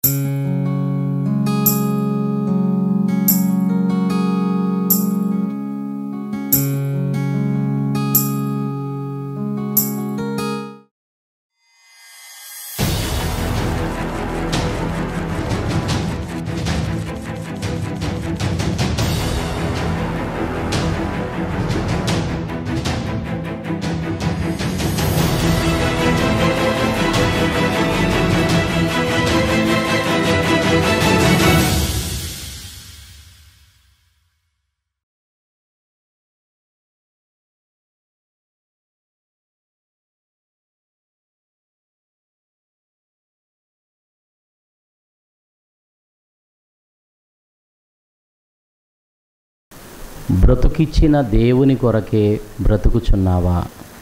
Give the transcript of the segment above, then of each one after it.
బ్రతుకిచ్చిన దేవుని కొరకే బ్రతుకుచున్నావా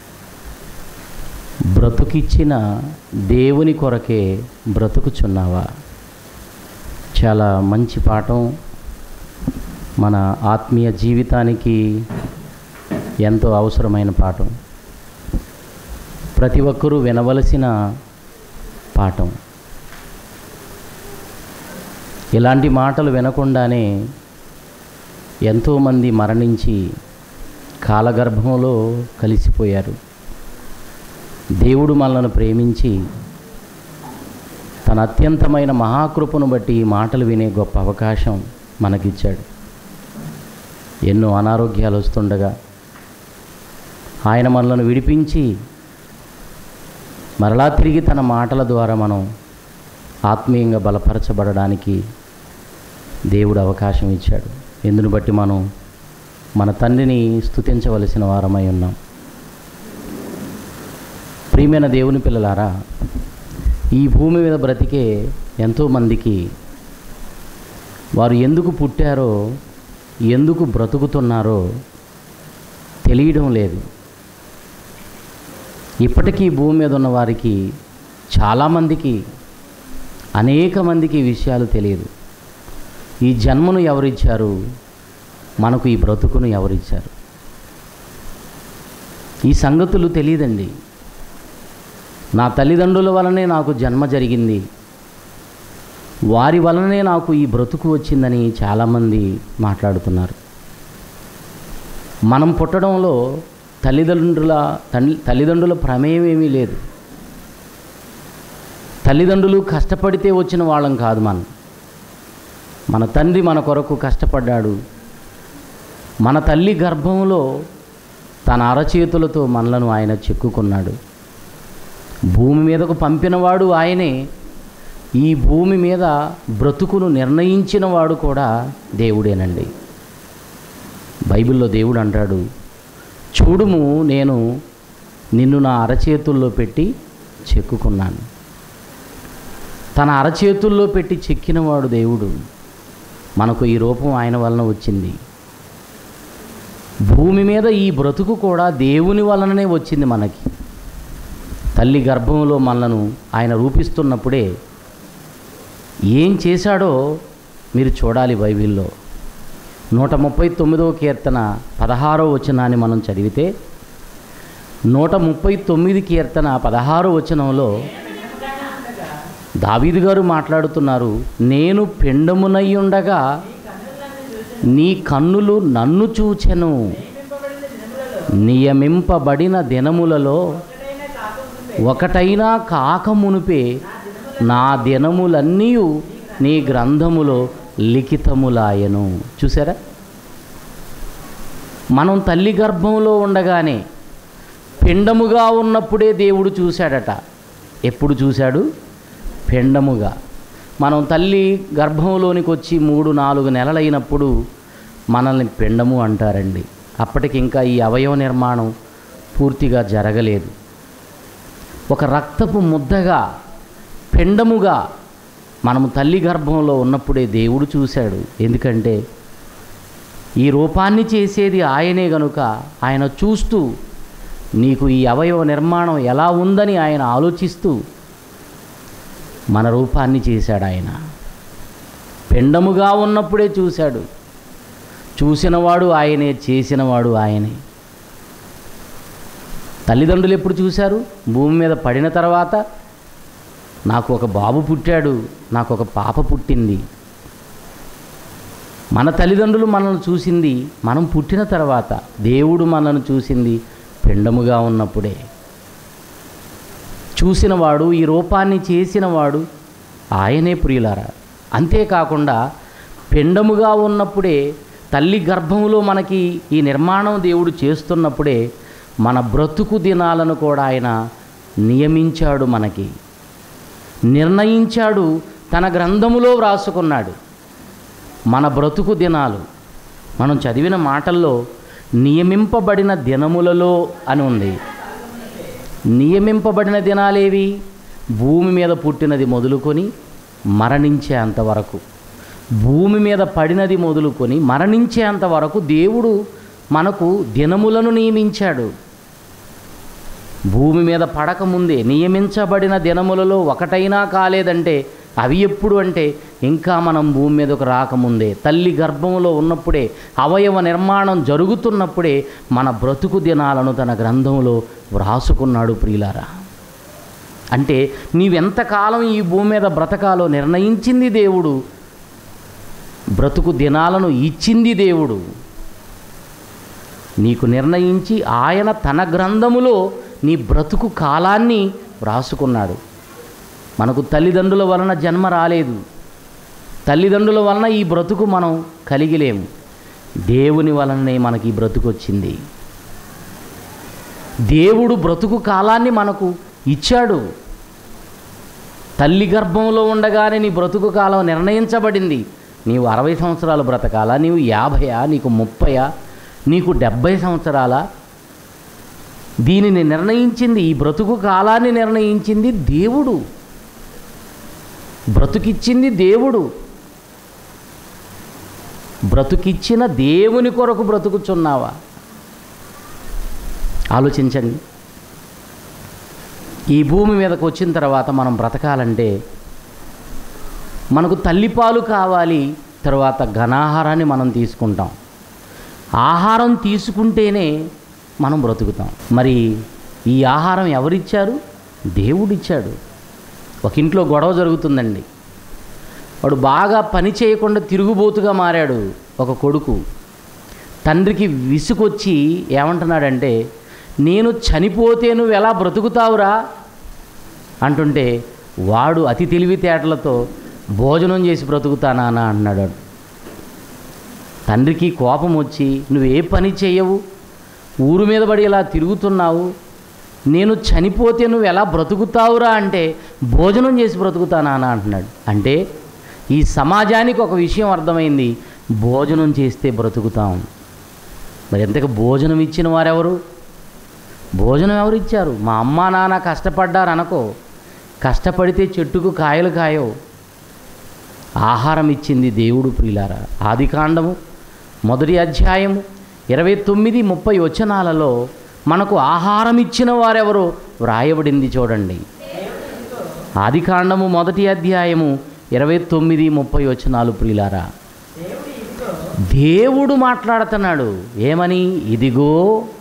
బ్రతుకిచ్చిన దేవుని కొరకే బ్రతుకుచున్నావా చాలా మంచి పాఠం మన ఆత్మీయ జీవితానికి ఎంతో అవసరమైన పాఠం ప్రతి ఒక్కరూ వినవలసిన పాఠం ఇలాంటి మాటలు వినకుండానే ఎంతోమంది మరణించి కాలగర్భంలో కలిసిపోయారు దేవుడు మనలను ప్రేమించి తన అత్యంతమైన మహాకృపను బట్టి ఈ మాటలు వినే గొప్ప అవకాశం మనకిచ్చాడు ఎన్నో అనారోగ్యాలు వస్తుండగా ఆయన మనలను విడిపించి మరలా తిరిగి తన మాటల ద్వారా మనం ఆత్మీయంగా బలపరచబడడానికి దేవుడు అవకాశం ఇచ్చాడు ఎందును బట్టి మనం మన తండ్రిని స్తుతించవలసిన వారమై ఉన్నాం ప్రియమైన దేవుని పిల్లలారా ఈ భూమి మీద బ్రతికే ఎంతోమందికి వారు ఎందుకు పుట్టారో ఎందుకు బ్రతుకుతున్నారో తెలియడం లేదు ఇప్పటికీ భూమి మీద ఉన్న వారికి చాలామందికి అనేక మందికి ఈ విషయాలు తెలియదు ఈ జన్మను ఎవరిచ్చారు మనకు ఈ బ్రతుకును ఎవరిచ్చారు ఈ సంగతులు తెలియదండి నా తల్లిదండ్రుల వలనే నాకు జన్మ జరిగింది వారి వలనే నాకు ఈ బ్రతుకు వచ్చిందని చాలామంది మాట్లాడుతున్నారు మనం పుట్టడంలో తల్లిదండ్రుల తల్లి తల్లిదండ్రుల ప్రమేయం ఏమీ లేదు తల్లిదండ్రులు కష్టపడితే వచ్చిన వాళ్ళం కాదు మనం మన తండ్రి మన కొరకు కష్టపడ్డాడు మన తల్లి గర్భంలో తన అరచేతులతో మనలను ఆయన చెక్కుకున్నాడు భూమి మీదకు పంపినవాడు ఆయనే ఈ భూమి మీద బ్రతుకును నిర్ణయించిన వాడు కూడా దేవుడేనండి బైబిల్లో దేవుడు అంటాడు చూడుము నేను నిన్ను నా అరచేతుల్లో పెట్టి చెక్కుకున్నాను తన అరచేతుల్లో పెట్టి చెక్కినవాడు దేవుడు మనకు ఈ రూపం ఆయన వలన వచ్చింది భూమి మీద ఈ బ్రతుకు కూడా దేవుని వలననే వచ్చింది మనకి తల్లి గర్భంలో మనలను ఆయన రూపిస్తున్నప్పుడే ఏం చేశాడో మీరు చూడాలి బైబిల్లో నూట ముప్పై తొమ్మిదవ కీర్తన పదహారో వచనాన్ని మనం చదివితే నూట ముప్పై తొమ్మిది కీర్తన పదహారో వచనంలో దావీదు గారు మాట్లాడుతున్నారు నేను పెండమునై ఉండగా నీ కన్నులు నన్ను చూచెను నియమింపబడిన దినములలో ఒకటైనా కాక మునుపే నా దినములన్నీ నీ గ్రంథములో లిఖితములాయను చూసారా మనం తల్లి గర్భంలో ఉండగానే పిండముగా ఉన్నప్పుడే దేవుడు చూశాడట ఎప్పుడు చూశాడు పిండముగా మనం తల్లి గర్భంలోనికి వచ్చి మూడు నాలుగు నెలలైనప్పుడు మనల్ని పిండము అంటారండి అప్పటికి ఇంకా ఈ అవయవ నిర్మాణం పూర్తిగా జరగలేదు ఒక రక్తపు ముద్దగా పిండముగా మనము తల్లి గర్భంలో ఉన్నప్పుడే దేవుడు చూశాడు ఎందుకంటే ఈ రూపాన్ని చేసేది ఆయనే గనుక ఆయన చూస్తూ నీకు ఈ అవయవ నిర్మాణం ఎలా ఉందని ఆయన ఆలోచిస్తూ మన రూపాన్ని చేశాడు ఆయన పిండముగా ఉన్నప్పుడే చూశాడు చూసినవాడు ఆయనే చేసినవాడు ఆయనే తల్లిదండ్రులు ఎప్పుడు చూశారు భూమి మీద పడిన తర్వాత నాకు ఒక బాబు పుట్టాడు నాకు ఒక పాప పుట్టింది మన తల్లిదండ్రులు మనల్ని చూసింది మనం పుట్టిన తర్వాత దేవుడు మనల్ని చూసింది పిండముగా ఉన్నప్పుడే చూసినవాడు ఈ రూపాన్ని చేసినవాడు ఆయనే ప్రియులారా అంతేకాకుండా పిండముగా ఉన్నప్పుడే తల్లి గర్భంలో మనకి ఈ నిర్మాణం దేవుడు చేస్తున్నప్పుడే మన బ్రతుకు దినాలను కూడా ఆయన నియమించాడు మనకి నిర్ణయించాడు తన గ్రంథములో వ్రాసుకున్నాడు మన బ్రతుకు దినాలు మనం చదివిన మాటల్లో నియమింపబడిన దినములలో అని ఉంది నియమింపబడిన దినాలేవి భూమి మీద పుట్టినది మొదలుకొని మరణించేంత వరకు భూమి మీద పడినది మొదలుకొని మరణించేంత వరకు దేవుడు మనకు దినములను నియమించాడు భూమి మీద పడకముందే నియమించబడిన దినములలో ఒకటైనా కాలేదంటే అవి ఎప్పుడు అంటే ఇంకా మనం భూమి మీదకు రాకముందే తల్లి గర్భంలో ఉన్నప్పుడే అవయవ నిర్మాణం జరుగుతున్నప్పుడే మన బ్రతుకు దినాలను తన గ్రంథంలో వ్రాసుకున్నాడు ప్రియులారా అంటే నీవెంతకాలం ఈ భూమి మీద బ్రతకాలో నిర్ణయించింది దేవుడు బ్రతుకు దినాలను ఇచ్చింది దేవుడు నీకు నిర్ణయించి ఆయన తన గ్రంథములో నీ బ్రతుకు కాలాన్ని వ్రాసుకున్నాడు మనకు తల్లిదండ్రుల వలన జన్మ రాలేదు తల్లిదండ్రుల వలన ఈ బ్రతుకు మనం కలిగిలేము దేవుని వలననే మనకి ఈ బ్రతుకు వచ్చింది దేవుడు బ్రతుకు కాలాన్ని మనకు ఇచ్చాడు తల్లి గర్భంలో ఉండగానే నీ బ్రతుకు కాలం నిర్ణయించబడింది నీవు అరవై సంవత్సరాలు బ్రతకాలా నీవు యాభయా నీకు ముప్పయా నీకు డెబ్భై సంవత్సరాలా దీనిని నిర్ణయించింది ఈ బ్రతుకు కాలాన్ని నిర్ణయించింది దేవుడు బ్రతుకిచ్చింది దేవుడు బ్రతుకిచ్చిన దేవుని కొరకు బ్రతుకుచున్నావా ఆలోచించండి ఈ భూమి మీదకు వచ్చిన తర్వాత మనం బ్రతకాలంటే మనకు తల్లిపాలు కావాలి తర్వాత ఘనాహారాన్ని మనం తీసుకుంటాం ఆహారం తీసుకుంటేనే మనం బ్రతుకుతాం మరి ఈ ఆహారం ఎవరిచ్చారు దేవుడిచ్చాడు ఒక ఇంట్లో గొడవ జరుగుతుందండి వాడు బాగా పని చేయకుండా తిరుగుబోతుగా మారాడు ఒక కొడుకు తండ్రికి విసుకొచ్చి ఏమంటున్నాడంటే నేను చనిపోతే నువ్వు ఎలా బ్రతుకుతావురా అంటుంటే వాడు అతి తెలివితేటలతో భోజనం చేసి బ్రతుకుతానా అన్నాడు వాడు. తండ్రికి కోపం వచ్చి నువ్వు ఏ పని చేయవు ఊరు మీద పడి ఇలా తిరుగుతున్నావు నేను చనిపోతే నువ్వు ఎలా బ్రతుకుతావురా అంటే భోజనం చేసి బ్రతుకుతానా అని అంటున్నాడు అంటే ఈ సమాజానికి ఒక విషయం అర్థమైంది భోజనం చేస్తే బ్రతుకుతాం మరి ఎంతకు భోజనం ఇచ్చిన వారెవరు భోజనం ఎవరు ఇచ్చారు మా అమ్మా నాన్న కష్టపడ్డారు అనుకో కష్టపడితే చెట్టుకు కాయలు కాయవు ఆహారం ఇచ్చింది దేవుడు ప్రియులారా ఆది కాండము మొదటి అధ్యాయము ఇరవై తొమ్మిది ముప్పై వచనాలలో మనకు ఆహారం ఇచ్చిన వారెవరో వ్రాయబడింది చూడండి ఆది కాండము మొదటి అధ్యాయము ఇరవై తొమ్మిది ముప్పై వచనాలు ప్రియులారా దేవుడు మాట్లాడుతున్నాడు ఏమని ఇదిగో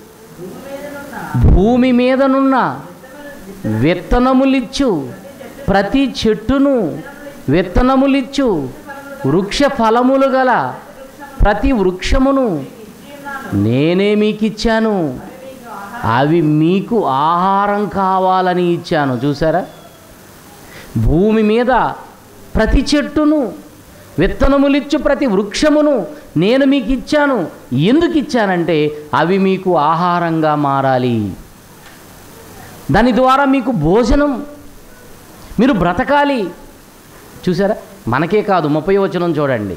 భూమి మీదనున్న విత్తనములిచ్చు ప్రతి చెట్టును విత్తనములిచ్చు వృక్ష ఫలములు గల ప్రతి వృక్షమును నేనే మీకు ఇచ్చాను అవి మీకు ఆహారం కావాలని ఇచ్చాను చూసారా భూమి మీద ప్రతి చెట్టును విత్తనములిచ్చు ప్రతి వృక్షమును నేను మీకు ఇచ్చాను ఎందుకు ఇచ్చానంటే అవి మీకు ఆహారంగా మారాలి దాని ద్వారా మీకు భోజనం మీరు బ్రతకాలి చూసారా మనకే కాదు ముప్పై వచనం చూడండి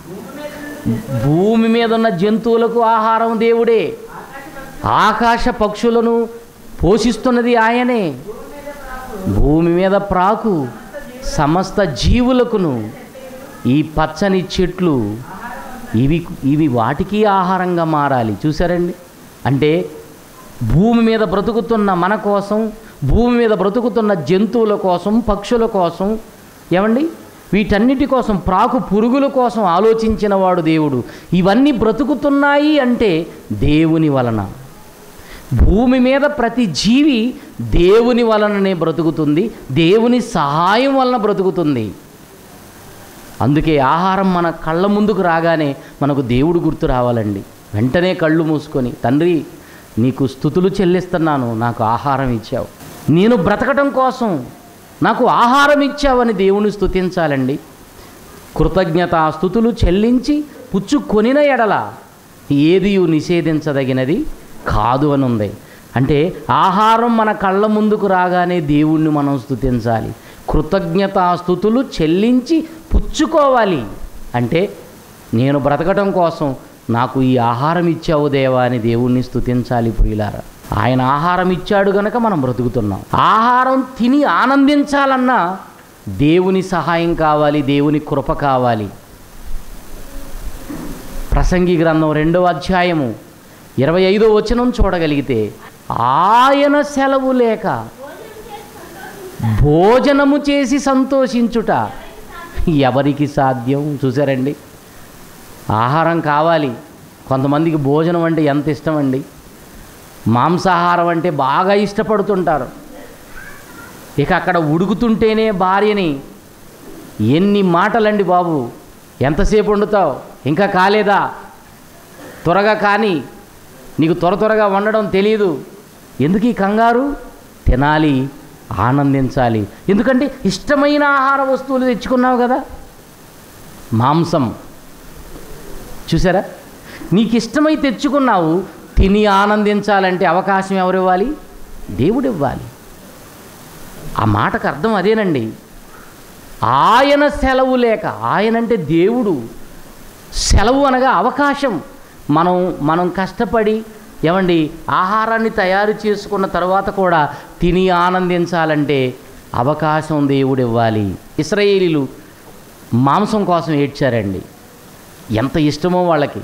భూమి మీద ఉన్న జంతువులకు ఆహారం దేవుడే ఆకాశ పక్షులను పోషిస్తున్నది ఆయనే భూమి మీద ప్రాకు సమస్త జీవులకును ఈ పచ్చని చెట్లు ఇవి ఇవి వాటికి ఆహారంగా మారాలి చూసారండి అంటే భూమి మీద బ్రతుకుతున్న మన కోసం భూమి మీద బ్రతుకుతున్న జంతువుల కోసం పక్షుల కోసం ఏమండి వీటన్నిటి కోసం ప్రాకు పురుగుల కోసం ఆలోచించిన వాడు దేవుడు ఇవన్నీ బ్రతుకుతున్నాయి అంటే దేవుని వలన భూమి మీద ప్రతి జీవి దేవుని వలననే బ్రతుకుతుంది దేవుని సహాయం వలన బ్రతుకుతుంది అందుకే ఆహారం మన కళ్ళ ముందుకు రాగానే మనకు దేవుడు గుర్తు రావాలండి వెంటనే కళ్ళు మూసుకొని తండ్రి నీకు స్థుతులు చెల్లిస్తున్నాను నాకు ఆహారం ఇచ్చావు నేను బ్రతకటం కోసం నాకు ఆహారం ఇచ్చావని దేవుని స్తుతించాలండి కృతజ్ఞత స్థుతులు చెల్లించి పుచ్చుకొనిన ఎడల ఏదియు నిషేధించదగినది కాదు అని ఉంది అంటే ఆహారం మన కళ్ళ ముందుకు రాగానే దేవుణ్ణి మనం స్తుతించాలి కృతజ్ఞతాస్థుతులు చెల్లించి పుచ్చుకోవాలి అంటే నేను బ్రతకటం కోసం నాకు ఈ ఆహారం ఇచ్చావు దేవా అని దేవుణ్ణి స్తుతించాలి ప్రియులారా ఆయన ఆహారం ఇచ్చాడు గనక మనం బ్రతుకుతున్నాం ఆహారం తిని ఆనందించాలన్నా దేవుని సహాయం కావాలి దేవుని కృప కావాలి ప్రసంగి గ్రంథం రెండవ అధ్యాయము ఇరవై ఐదో వచనం చూడగలిగితే ఆయన సెలవు లేక భోజనము చేసి సంతోషించుట ఎవరికి సాధ్యం చూసారండి ఆహారం కావాలి కొంతమందికి భోజనం అంటే ఎంత ఇష్టం అండి మాంసాహారం అంటే బాగా ఇష్టపడుతుంటారు ఇక అక్కడ ఉడుకుతుంటేనే భార్యని ఎన్ని మాటలండి బాబు ఎంతసేపు వండుతావు ఇంకా కాలేదా త్వరగా కానీ నీకు త్వర త్వరగా వండడం తెలియదు ఎందుకు ఈ కంగారు తినాలి ఆనందించాలి ఎందుకంటే ఇష్టమైన ఆహార వస్తువులు తెచ్చుకున్నావు కదా మాంసం చూసారా నీకు ఇష్టమై తెచ్చుకున్నావు తిని ఆనందించాలంటే అవకాశం ఎవరు ఇవ్వాలి దేవుడు ఇవ్వాలి ఆ మాటకు అర్థం అదేనండి ఆయన సెలవు లేక ఆయన అంటే దేవుడు సెలవు అనగా అవకాశం మనం మనం కష్టపడి ఏమండి ఆహారాన్ని తయారు చేసుకున్న తర్వాత కూడా తిని ఆనందించాలంటే అవకాశం దేవుడు ఇవ్వాలి ఇస్రాయేలీలు మాంసం కోసం ఏడ్చారండి ఎంత ఇష్టమో వాళ్ళకి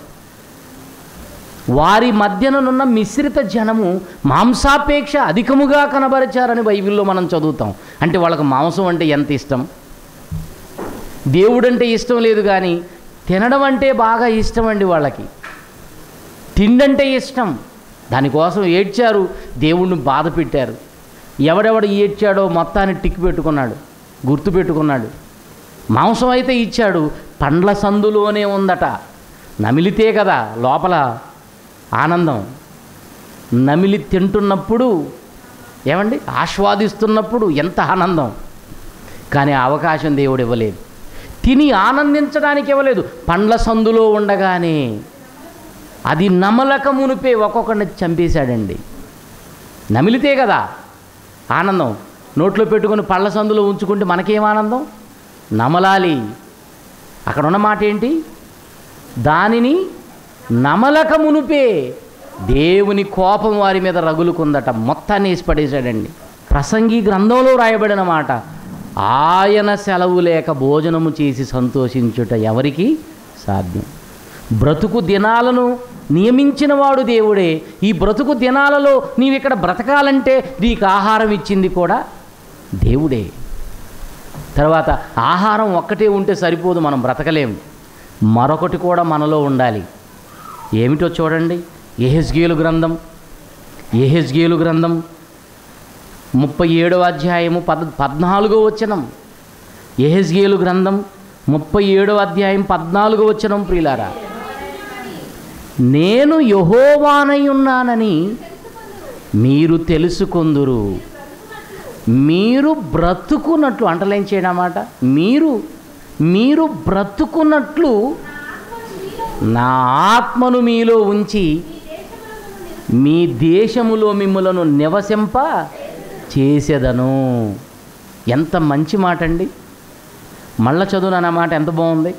వారి మధ్యననున్న మిశ్రిత జనము మాంసాపేక్ష అధికముగా కనబరిచారని బైబిల్లో మనం చదువుతాం అంటే వాళ్ళకి మాంసం అంటే ఎంత ఇష్టం దేవుడంటే ఇష్టం లేదు కానీ తినడం అంటే బాగా ఇష్టం అండి వాళ్ళకి తిండంటే ఇష్టం దానికోసం ఏడ్చారు దేవుణ్ణి బాధ పెట్టారు ఎవడెవడు ఏడ్చాడో మొత్తాన్ని టిక్ పెట్టుకున్నాడు గుర్తు పెట్టుకున్నాడు మాంసం అయితే ఇచ్చాడు పండ్ల సందులోనే ఉందట నమిలితే కదా లోపల ఆనందం నమిలి తింటున్నప్పుడు ఏమండి ఆస్వాదిస్తున్నప్పుడు ఎంత ఆనందం కానీ ఆ అవకాశం దేవుడు ఇవ్వలేదు తిని ఆనందించడానికి ఇవ్వలేదు పండ్ల సందులో ఉండగానే అది నమలక మునిపే ఒక్కొక్కడిని చంపేశాడండి నమిలితే కదా ఆనందం నోట్లో పెట్టుకుని పళ్ళ సందులో ఉంచుకుంటే మనకేం ఆనందం నమలాలి అక్కడ ఉన్న మాట ఏంటి దానిని నమలక మునుపే దేవుని కోపం వారి మీద రగులుకుందట మొత్తాన్ని వేసి పడేశాడండి ప్రసంగి గ్రంథంలో రాయబడిన మాట ఆయన సెలవు లేక భోజనము చేసి సంతోషించుట ఎవరికి సాధ్యం బ్రతుకు దినాలను నియమించిన వాడు దేవుడే ఈ బ్రతుకు దినాలలో నీవు ఇక్కడ బ్రతకాలంటే నీకు ఆహారం ఇచ్చింది కూడా దేవుడే తర్వాత ఆహారం ఒక్కటే ఉంటే సరిపోదు మనం బ్రతకలేం మరొకటి కూడా మనలో ఉండాలి ఏమిటో చూడండి ఎహెస్గేలు గ్రంథం ఎహెస్గేలు గ్రంథం ముప్పై ఏడవ అధ్యాయము పద్ పద్నాలుగో వచనం ఎహెస్గేలు గ్రంథం ముప్పై ఏడవ అధ్యాయం పద్నాలుగో వచనం ప్రియులారా నేను యహోవానై ఉన్నానని మీరు తెలుసుకొందురు మీరు బ్రతుకున్నట్లు అంటలేం చేయడమాట మీరు మీరు బ్రతుకున్నట్లు నా ఆత్మను మీలో ఉంచి మీ దేశములో మిమ్ములను నివసింప చేసేదను ఎంత మంచి మాట అండి మళ్ళా చదువు నా మాట ఎంత బాగుంది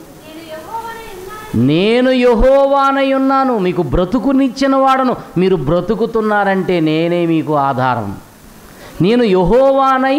నేను యహోవానై ఉన్నాను మీకు బ్రతుకునిచ్చిన వాడను మీరు బ్రతుకుతున్నారంటే నేనే మీకు ఆధారం నేను యహోవానై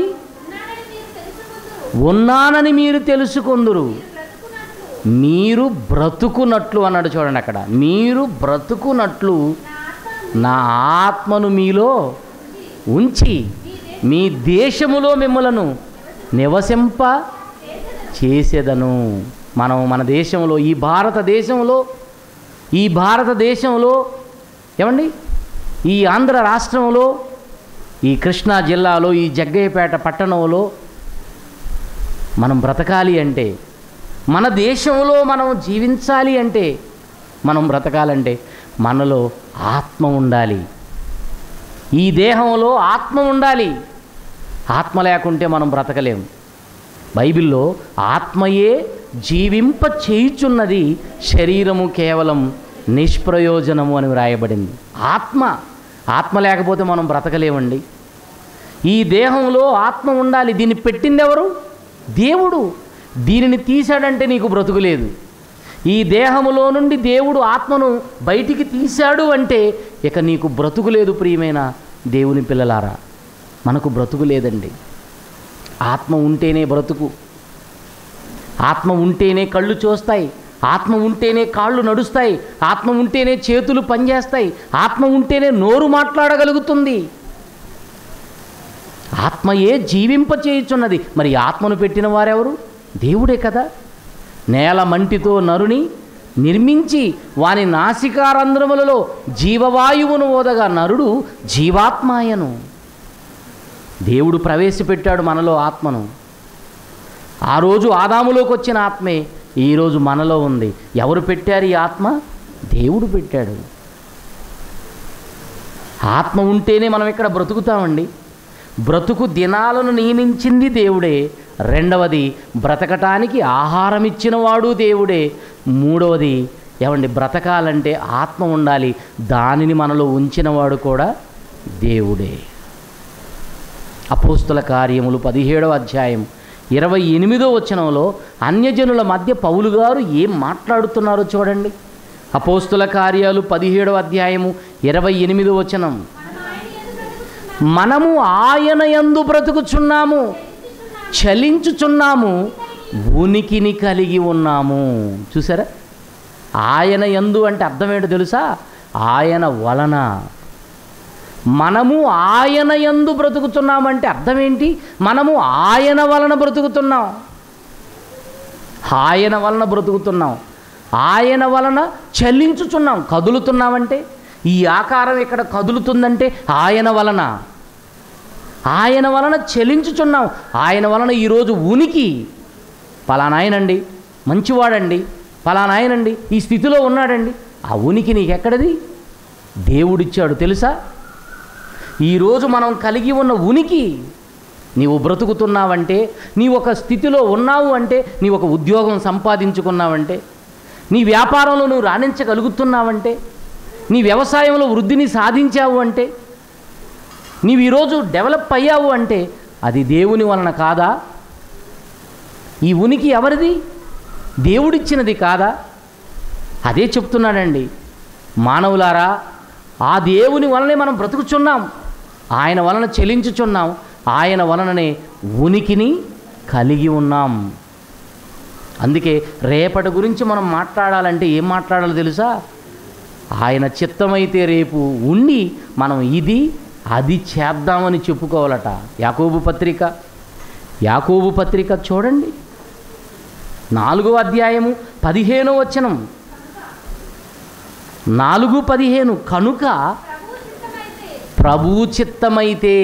ఉన్నానని మీరు తెలుసుకొందురు మీరు బ్రతుకున్నట్లు అన్నాడు చూడండి అక్కడ మీరు బ్రతుకున్నట్లు నా ఆత్మను మీలో ఉంచి మీ దేశములో మిమ్మలను నివసింప చేసేదను మనం మన దేశంలో ఈ భారతదేశంలో ఈ భారతదేశంలో ఏమండి ఈ ఆంధ్ర రాష్ట్రంలో ఈ కృష్ణా జిల్లాలో ఈ జగ్గయ్యపేట పట్టణంలో మనం బ్రతకాలి అంటే మన దేశంలో మనం జీవించాలి అంటే మనం బ్రతకాలంటే మనలో ఆత్మ ఉండాలి ఈ దేహంలో ఆత్మ ఉండాలి ఆత్మ లేకుంటే మనం బ్రతకలేం బైబిల్లో ఆత్మయే జీవింప చేయుచున్నది శరీరము కేవలం నిష్ప్రయోజనము అని వ్రాయబడింది ఆత్మ ఆత్మ లేకపోతే మనం బ్రతకలేమండి ఈ దేహంలో ఆత్మ ఉండాలి దీన్ని పెట్టింది ఎవరు దేవుడు దీనిని తీశాడంటే నీకు బ్రతుకులేదు ఈ దేహములో నుండి దేవుడు ఆత్మను బయటికి తీశాడు అంటే ఇక నీకు బ్రతుకు లేదు ప్రియమైన దేవుని పిల్లలారా మనకు బ్రతుకు లేదండి ఆత్మ ఉంటేనే బ్రతుకు ఆత్మ ఉంటేనే కళ్ళు చూస్తాయి ఆత్మ ఉంటేనే కాళ్ళు నడుస్తాయి ఆత్మ ఉంటేనే చేతులు పనిచేస్తాయి ఆత్మ ఉంటేనే నోరు మాట్లాడగలుగుతుంది ఆత్మయే జీవింప చేయుచున్నది మరి ఈ ఆత్మను పెట్టిన వారెవరు దేవుడే కదా నేల మంటితో నరుని నిర్మించి వాని నాసికారంధ్రములలో జీవవాయువును ఓదగా నరుడు జీవాత్మాయను దేవుడు ప్రవేశపెట్టాడు మనలో ఆత్మను ఆ రోజు ఆదాములోకి వచ్చిన ఆత్మే ఈరోజు మనలో ఉంది ఎవరు పెట్టారు ఈ ఆత్మ దేవుడు పెట్టాడు ఆత్మ ఉంటేనే మనం ఇక్కడ బ్రతుకుతామండి బ్రతుకు దినాలను నియమించింది దేవుడే రెండవది బ్రతకటానికి ఆహారం ఇచ్చినవాడు దేవుడే మూడవది ఏమండి బ్రతకాలంటే ఆత్మ ఉండాలి దానిని మనలో ఉంచినవాడు కూడా దేవుడే అపోస్తుల కార్యములు పదిహేడవ అధ్యాయం ఇరవై ఎనిమిదో వచనంలో అన్యజనుల మధ్య పౌలు గారు ఏం మాట్లాడుతున్నారో చూడండి అపోస్తుల కార్యాలు పదిహేడవ అధ్యాయము ఇరవై ఎనిమిదో వచనం మనము ఆయన యందు బ్రతుకుచున్నాము చలించుచున్నాము ఉనికిని కలిగి ఉన్నాము చూసారా ఆయన యందు అంటే అర్థం ఏంటో తెలుసా ఆయన వలన మనము ఆయన యందు బ్రతుకుతున్నామంటే అర్థం ఏంటి మనము ఆయన వలన బ్రతుకుతున్నాం ఆయన వలన బ్రతుకుతున్నాం ఆయన వలన చలించుచున్నాం కదులుతున్నామంటే ఈ ఆకారం ఇక్కడ కదులుతుందంటే ఆయన వలన ఆయన వలన చలించుచున్నాం ఆయన వలన ఈరోజు ఉనికి పలానాయనండి మంచివాడండి పలానాయనండి ఈ స్థితిలో ఉన్నాడండి ఆ ఉనికి నీకెక్కడది దేవుడిచ్చాడు తెలుసా ఈరోజు మనం కలిగి ఉన్న ఉనికి నీవు బ్రతుకుతున్నావంటే నీ ఒక స్థితిలో ఉన్నావు అంటే నీ ఒక ఉద్యోగం సంపాదించుకున్నావంటే నీ వ్యాపారంలో నువ్వు రాణించగలుగుతున్నావంటే నీ వ్యవసాయంలో వృద్ధిని సాధించావు అంటే నీవు ఈరోజు డెవలప్ అయ్యావు అంటే అది దేవుని వలన కాదా ఈ ఉనికి ఎవరిది దేవుడిచ్చినది కాదా అదే చెప్తున్నాడండి మానవులారా ఆ దేవుని వలనే మనం బ్రతుకుచున్నాం ఆయన వలన చెలించుచున్నాం ఆయన వలననే ఉనికిని కలిగి ఉన్నాం అందుకే రేపటి గురించి మనం మాట్లాడాలంటే ఏం మాట్లాడాలో తెలుసా ఆయన చిత్తమైతే రేపు ఉండి మనం ఇది అది చేద్దామని చెప్పుకోవాలట యాకోబు పత్రిక యాకోబు పత్రిక చూడండి నాలుగో అధ్యాయము పదిహేనో వచనం నాలుగు పదిహేను కనుక ప్రభు చిత్తమైతే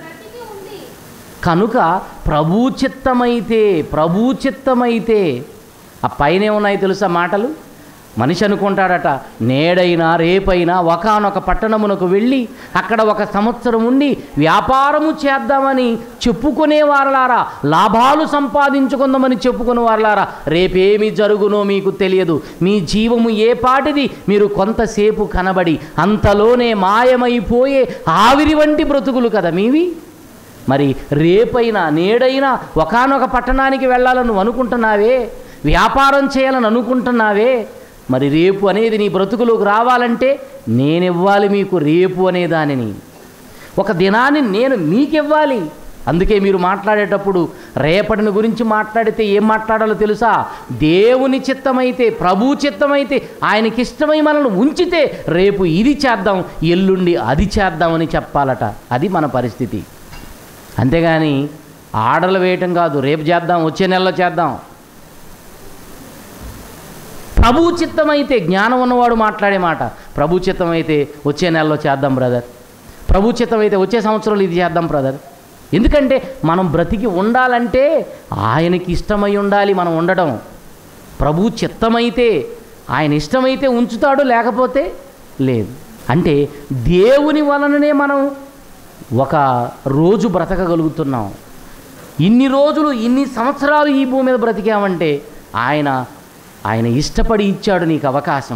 కనుక ప్రభు చిత్తమైతే ప్రభు చిత్తమైతే ఆ పైన ఏమున్నాయి తెలుసా మాటలు మనిషి అనుకుంటాడట నేడైనా రేపైనా ఒకనొక పట్టణమునకు వెళ్ళి అక్కడ ఒక సంవత్సరం ఉండి వ్యాపారము చేద్దామని చెప్పుకునే వారలారా లాభాలు సంపాదించుకుందామని చెప్పుకునే వారలారా రేపేమి జరుగునో మీకు తెలియదు మీ జీవము ఏ పాటిది మీరు కొంతసేపు కనబడి అంతలోనే మాయమైపోయే ఆవిరి వంటి బ్రతుకులు కదా మీవి మరి రేపైనా నేడైనా ఒకనొక పట్టణానికి వెళ్ళాలని నువ్వు అనుకుంటున్నావే వ్యాపారం చేయాలని అనుకుంటున్నావే మరి రేపు అనేది నీ బ్రతుకులోకి రావాలంటే నేనివ్వాలి మీకు రేపు అనే దానిని ఒక దినాన్ని నేను మీకివ్వాలి అందుకే మీరు మాట్లాడేటప్పుడు రేపటిని గురించి మాట్లాడితే ఏం మాట్లాడాలో తెలుసా దేవుని చిత్తమైతే ప్రభు చిత్తమైతే ఆయనకి ఇష్టమై మనల్ని ఉంచితే రేపు ఇది చేద్దాం ఎల్లుండి అది చేద్దామని చెప్పాలట అది మన పరిస్థితి అంతేగాని ఆర్డర్లు వేయటం కాదు రేపు చేద్దాం వచ్చే నెలలో చేద్దాం ప్రభు చిత్తమైతే జ్ఞానం ఉన్నవాడు మాట్లాడే మాట ప్రభు చిత్తమైతే వచ్చే నెలలో చేద్దాం బ్రదర్ ప్రభు చిత్తమైతే వచ్చే సంవత్సరంలో ఇది చేద్దాం బ్రదర్ ఎందుకంటే మనం బ్రతికి ఉండాలంటే ఆయనకి ఇష్టమై ఉండాలి మనం ఉండడం ప్రభు చిత్తమైతే ఆయన ఇష్టమైతే ఉంచుతాడు లేకపోతే లేదు అంటే దేవుని వలననే మనం ఒక రోజు బ్రతకగలుగుతున్నాం ఇన్ని రోజులు ఇన్ని సంవత్సరాలు ఈ భూమి మీద బ్రతికామంటే ఆయన ఆయన ఇష్టపడి ఇచ్చాడు నీకు అవకాశం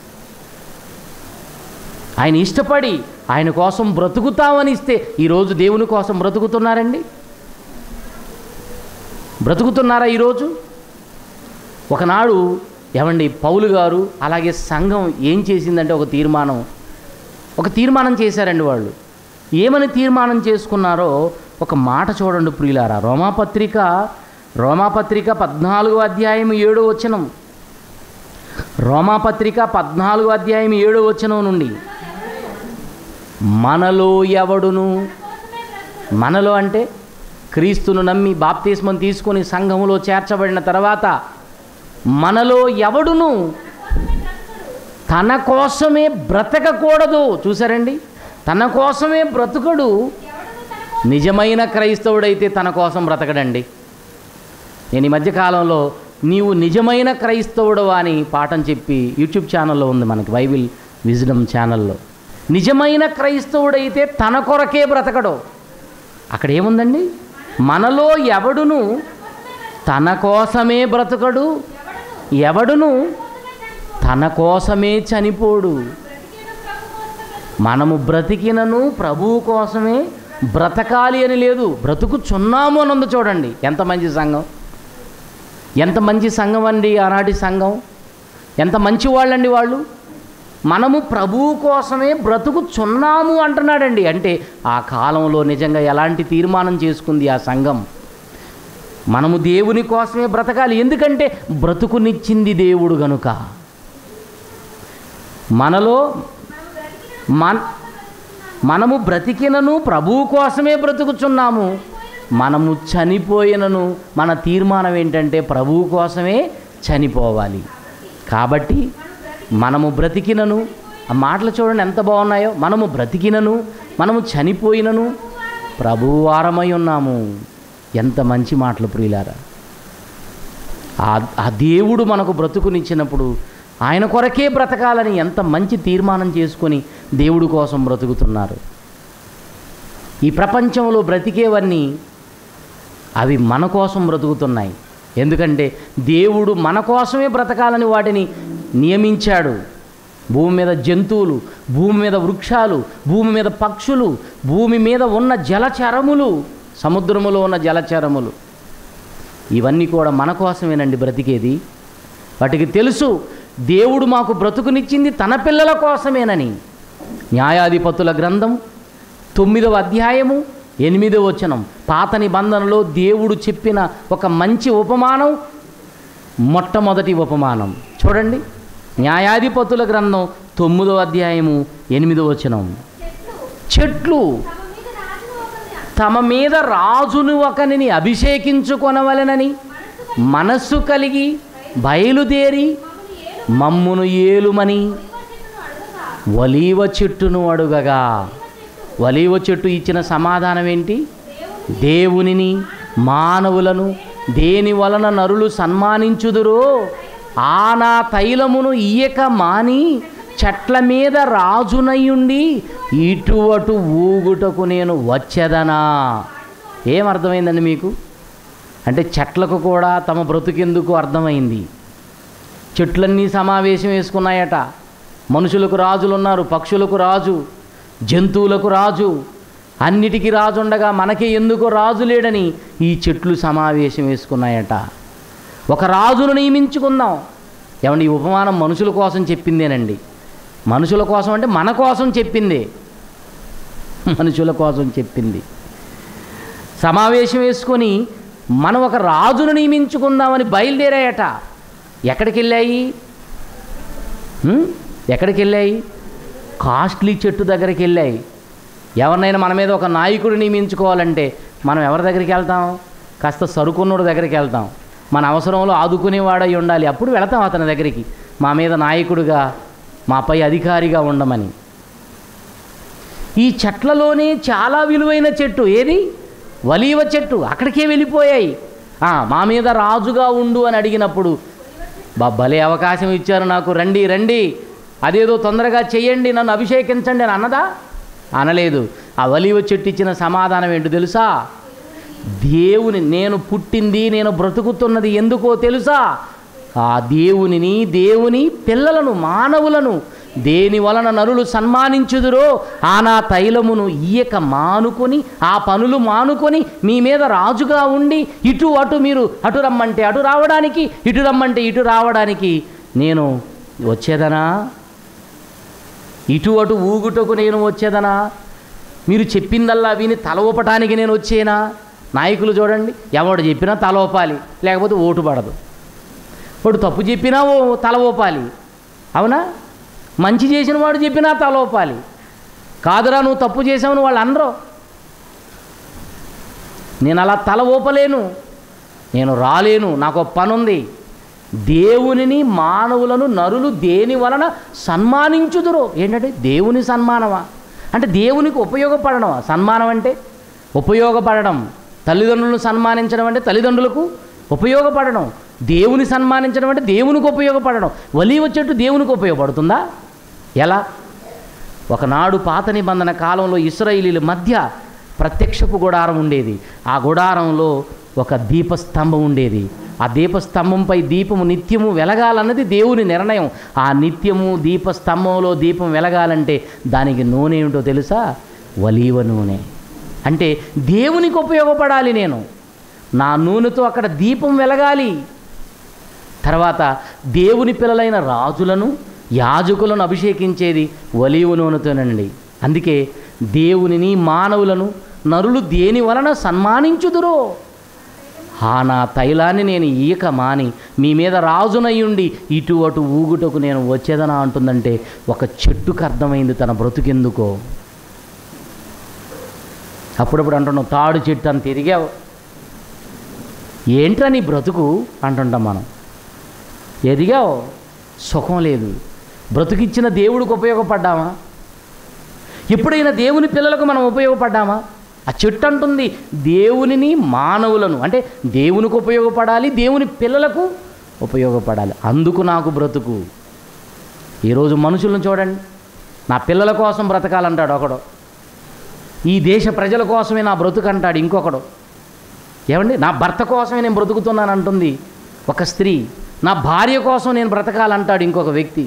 ఆయన ఇష్టపడి ఆయన కోసం బ్రతుకుతామని ఇస్తే ఈరోజు దేవుని కోసం బ్రతుకుతున్నారండి బ్రతుకుతున్నారా ఈరోజు ఒకనాడు ఏమండి పౌలు గారు అలాగే సంఘం ఏం చేసిందంటే ఒక తీర్మానం ఒక తీర్మానం చేశారండి వాళ్ళు ఏమని తీర్మానం చేసుకున్నారో ఒక మాట చూడండి ప్రియులారా రోమాపత్రిక రోమాపత్రిక పద్నాలుగో అధ్యాయం ఏడో వచనం రోమాపత్రిక పద్నాలుగో అధ్యాయం ఏడో వచనం నుండి మనలో ఎవడును మనలో అంటే క్రీస్తును నమ్మి బాప్తిస్మం తీసుకొని సంఘములో చేర్చబడిన తర్వాత మనలో ఎవడును తన కోసమే బ్రతకకూడదు చూసారండి తన కోసమే బ్రతుకుడు నిజమైన క్రైస్తవుడైతే తన కోసం బ్రతకడండి నేను ఈ మధ్యకాలంలో నీవు నిజమైన క్రైస్తవుడు అని పాఠం చెప్పి యూట్యూబ్ ఛానల్లో ఉంది మనకి బైబిల్ విజ్డమ్ ఛానల్లో నిజమైన క్రైస్తవుడైతే తన కొరకే బ్రతకడు అక్కడ ఏముందండి మనలో ఎవడును తన కోసమే బ్రతకడు ఎవడును తన కోసమే చనిపోడు మనము బ్రతికినను ప్రభువు కోసమే బ్రతకాలి అని లేదు బ్రతుకుచున్నాము అని ఉంది చూడండి ఎంత మంచి సంఘం ఎంత మంచి సంఘం అండి ఆనాటి సంఘం ఎంత మంచి వాళ్ళండి వాళ్ళు మనము ప్రభువు కోసమే బ్రతుకుచున్నాము అంటున్నాడండి అంటే ఆ కాలంలో నిజంగా ఎలాంటి తీర్మానం చేసుకుంది ఆ సంఘం మనము దేవుని కోసమే బ్రతకాలి ఎందుకంటే బ్రతుకునిచ్చింది దేవుడు గనుక మనలో మన మనము బ్రతికినను ప్రభువు కోసమే బ్రతుకుచున్నాము మనము చనిపోయినను మన తీర్మానం ఏంటంటే ప్రభువు కోసమే చనిపోవాలి కాబట్టి మనము బ్రతికినను ఆ మాటలు చూడండి ఎంత బాగున్నాయో మనము బ్రతికినను మనము చనిపోయినను ప్రభువు వారమై ఉన్నాము ఎంత మంచి మాటలు ప్రియులారా ఆ ఆ దేవుడు మనకు బ్రతుకునిచ్చినప్పుడు ఆయన కొరకే బ్రతకాలని ఎంత మంచి తీర్మానం చేసుకొని దేవుడి కోసం బ్రతుకుతున్నారు ఈ ప్రపంచంలో బ్రతికేవన్నీ అవి మన కోసం బ్రతుకుతున్నాయి ఎందుకంటే దేవుడు మన కోసమే బ్రతకాలని వాటిని నియమించాడు భూమి మీద జంతువులు భూమి మీద వృక్షాలు భూమి మీద పక్షులు భూమి మీద ఉన్న జలచరములు సముద్రములో ఉన్న జలచరములు ఇవన్నీ కూడా మన కోసమేనండి బ్రతికేది వాటికి తెలుసు దేవుడు మాకు బ్రతుకునిచ్చింది తన పిల్లల కోసమేనని న్యాయాధిపతుల గ్రంథం తొమ్మిదవ అధ్యాయము ఎనిమిదవ వచనం పాత నిబంధనలో దేవుడు చెప్పిన ఒక మంచి ఉపమానం మొట్టమొదటి ఉపమానం చూడండి న్యాయాధిపతుల గ్రంథం తొమ్మిదవ అధ్యాయము ఎనిమిదవ వచనం చెట్లు తమ మీద రాజును ఒకనిని అభిషేకించుకొనవలెనని మనస్సు కలిగి బయలుదేరి మమ్మును ఏలుమని ఒలీవ చెట్టును అడుగగా ఒలీవ చెట్టు ఇచ్చిన సమాధానం ఏంటి దేవునిని మానవులను దేని వలన నరులు సన్మానించుదురో ఆ నా తైలమును ఇయ్యక మాని చెట్ల మీద రాజునయ్యుండి ఇటు అటు ఊగుటకు నేను వచ్చేదనా ఏమర్థమైందండి మీకు అంటే చెట్లకు కూడా తమ బ్రతుకెందుకు అర్థమైంది చెట్లన్నీ సమావేశం వేసుకున్నాయట మనుషులకు రాజులు ఉన్నారు పక్షులకు రాజు జంతువులకు రాజు అన్నిటికీ రాజు ఉండగా మనకి ఎందుకు రాజు లేడని ఈ చెట్లు సమావేశం వేసుకున్నాయట ఒక రాజును నియమించుకుందాం ఏమండి ఈ ఉపమానం మనుషుల కోసం చెప్పిందేనండి మనుషుల కోసం అంటే మన కోసం చెప్పిందే మనుషుల కోసం చెప్పింది సమావేశం వేసుకొని మనం ఒక రాజును నియమించుకుందామని బయలుదేరాయట ఎక్కడికి వెళ్ళాయి హ్మ్? ఎక్కడికి వెళ్ళాయి కాస్ట్లీ చెట్టు దగ్గరికి వెళ్ళాయి ఎవరినైనా మన మీద ఒక నాయకుడు నియమించుకోవాలంటే మనం ఎవరి దగ్గరికి వెళ్తాం కాస్త సరుకున్నోడు దగ్గరికి వెళ్తాం మన అవసరంలో ఆదుకునేవాడై ఉండాలి అప్పుడు వెళతాం అతని దగ్గరికి మా మీద నాయకుడిగా మాపై అధికారిగా ఉండమని ఈ చెట్లలోనే చాలా విలువైన చెట్టు ఏది వలీవ చెట్టు అక్కడికే వెళ్ళిపోయాయి ఆ, మా మీద రాజుగా ఉండు అని అడిగినప్పుడు బా భలే అవకాశం ఇచ్చారు నాకు రండి రండి అదేదో తొందరగా చెయ్యండి నన్ను అభిషేకించండి అని అన్నదా అనలేదు ఆ వలీవ చెట్టు ఇచ్చిన సమాధానం ఏంటో తెలుసా దేవుని నేను పుట్టింది నేను బ్రతుకుతున్నది ఎందుకో తెలుసా ఆ దేవునిని దేవుని పిల్లలను మానవులను దేని వలన నరులు సన్మానించుదురో ఆ నా తైలమును ఈయక మానుకొని ఆ పనులు మానుకొని మీ మీద రాజుగా ఉండి ఇటు అటు మీరు అటు రమ్మంటే అటు రావడానికి ఇటు రమ్మంటే ఇటు రావడానికి నేను వచ్చేదనా ఇటు అటు ఊగుటకు నేను వచ్చేదనా మీరు చెప్పిందల్లా విని తల ఊపటానికి నేను వచ్చేనా నాయకులు చూడండి ఎవడు చెప్పినా తల ఊపాలి లేకపోతే ఓటు పడదు వాడు తప్పు చెప్పినా ఓ తల ఊపాలి అవునా మంచి చేసిన వాడు చెప్పినా తల ఊపాలి కాదురా నువ్వు తప్పు చేసావని వాళ్ళు అనరు నేను అలా తల ఊపలేను నేను రాలేను నాకు ఒక పని ఉంది దేవునిని మానవులను నరులు దేని వలన సన్మానించుదురో ఏంటంటే దేవుని సన్మానమా అంటే దేవునికి ఉపయోగపడడమా సన్మానం అంటే ఉపయోగపడడం తల్లిదండ్రులను సన్మానించడం అంటే తల్లిదండ్రులకు ఉపయోగపడడం దేవుని సన్మానించడం అంటే దేవునికి ఉపయోగపడడం ఒలీవ చెట్టు దేవునికి ఉపయోగపడుతుందా ఎలా ఒకనాడు పాత నిబంధన కాలంలో ఇస్రాయిలీల మధ్య ప్రత్యక్షపు గుడారం ఉండేది ఆ గుడారంలో ఒక దీపస్తంభం ఉండేది ఆ దీపస్తంభంపై దీపము నిత్యము వెలగాలన్నది దేవుని నిర్ణయం ఆ నిత్యము దీపస్తంభంలో దీపం వెలగాలంటే దానికి నూనె ఏమిటో తెలుసా వలీవ నూనె అంటే దేవునికి ఉపయోగపడాలి నేను నా నూనెతో అక్కడ దీపం వెలగాలి తర్వాత దేవుని పిల్లలైన రాజులను యాజకులను అభిషేకించేది ఒలీవ నూనెతోనండి అందుకే దేవునిని మానవులను నరులు దేని వలన సన్మానించుదురో ఆ నా తైలాన్ని నేను ఈక మాని మీ మీద రాజునయ్యుండి ఇటు అటు ఊగుటకు నేను వచ్చేదనా అంటుందంటే ఒక చెట్టుకు అర్థమైంది తన బ్రతుకెందుకో అప్పుడప్పుడు అంటున్నావు తాడు చెట్టు అని తిరిగావు ఏంట్రా నీ బ్రతుకు అంటుంటాం మనం ఎదిగావు సుఖం లేదు బ్రతుకిచ్చిన దేవుడికి ఉపయోగపడ్డామా ఎప్పుడైనా దేవుని పిల్లలకు మనం ఉపయోగపడ్డామా ఆ చెట్టు అంటుంది దేవునిని మానవులను అంటే దేవునికి ఉపయోగపడాలి దేవుని పిల్లలకు ఉపయోగపడాలి అందుకు నాకు బ్రతుకు ఈరోజు మనుషులను చూడండి నా పిల్లల కోసం బ్రతకాలంటాడు ఒకడు ఈ దేశ ప్రజల కోసమే నా బ్రతుకు అంటాడు ఇంకొకడు ఏమండి నా భర్త కోసమే నేను బ్రతుకుతున్నాను అంటుంది ఒక స్త్రీ నా భార్య కోసం నేను బ్రతకాలంటాడు ఇంకొక వ్యక్తి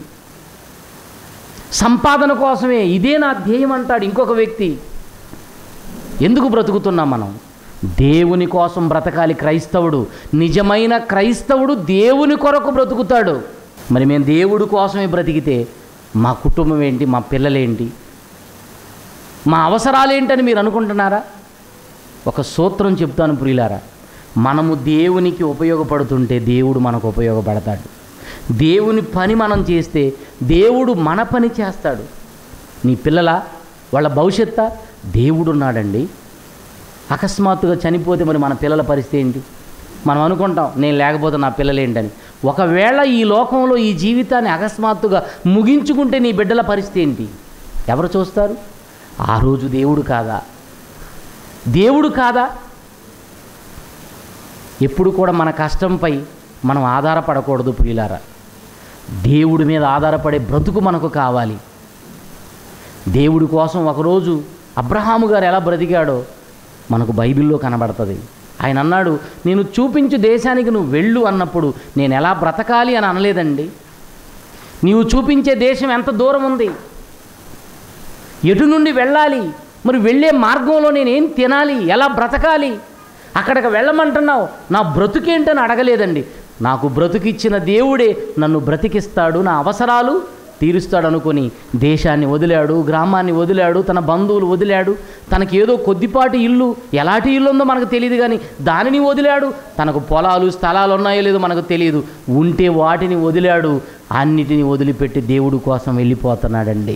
సంపాదన కోసమే ఇదే నా ధ్యేయం అంటాడు ఇంకొక వ్యక్తి ఎందుకు బ్రతుకుతున్నాం మనం దేవుని కోసం బ్రతకాలి క్రైస్తవుడు నిజమైన క్రైస్తవుడు దేవుని కొరకు బ్రతుకుతాడు మరి మేము దేవుడి కోసమే బ్రతికితే మా కుటుంబం ఏంటి మా పిల్లలేంటి మా అవసరాలేంటని మీరు అనుకుంటున్నారా ఒక సూత్రం చెప్తాను ప్రియులారా మనము దేవునికి ఉపయోగపడుతుంటే దేవుడు మనకు ఉపయోగపడతాడు దేవుని పని మనం చేస్తే దేవుడు మన పని చేస్తాడు నీ పిల్లల వాళ్ళ భవిష్యత్తా దేవుడున్నాడండి అకస్మాత్తుగా చనిపోతే మరి మన పిల్లల పరిస్థితి ఏంటి మనం అనుకుంటాం నేను లేకపోతే నా పిల్లలేంటని ఒకవేళ ఈ లోకంలో ఈ జీవితాన్ని అకస్మాత్తుగా ముగించుకుంటే నీ బిడ్డల పరిస్థితి ఏంటి ఎవరు చూస్తారు ఆ రోజు దేవుడు కాదా దేవుడు కాదా ఎప్పుడు కూడా మన కష్టంపై మనం ఆధారపడకూడదు ప్రియులారా దేవుడి మీద ఆధారపడే బ్రతుకు మనకు కావాలి దేవుడి కోసం ఒకరోజు అబ్రహాము గారు ఎలా బ్రతికాడో మనకు బైబిల్లో కనబడుతుంది ఆయన అన్నాడు నేను చూపించు దేశానికి నువ్వు వెళ్ళు అన్నప్పుడు నేను ఎలా బ్రతకాలి అని అనలేదండి నీవు చూపించే దేశం ఎంత దూరం ఉంది ఎటు నుండి వెళ్ళాలి మరి వెళ్ళే మార్గంలో నేనేం తినాలి ఎలా బ్రతకాలి అక్కడికి వెళ్ళమంటున్నావు నా బ్రతుకేంటని అడగలేదండి నాకు బ్రతుకిచ్చిన దేవుడే నన్ను బ్రతికిస్తాడు నా అవసరాలు తీరుస్తాడు అనుకొని దేశాన్ని వదిలాడు గ్రామాన్ని వదిలాడు తన బంధువులు వదిలాడు తనకి ఏదో కొద్దిపాటి ఇల్లు ఎలాంటి ఇల్లు ఉందో మనకు తెలియదు కానీ దానిని వదిలాడు తనకు పొలాలు స్థలాలు ఉన్నాయో లేదో మనకు తెలియదు ఉంటే వాటిని వదిలాడు అన్నిటిని వదిలిపెట్టి దేవుడు కోసం వెళ్ళిపోతున్నాడండి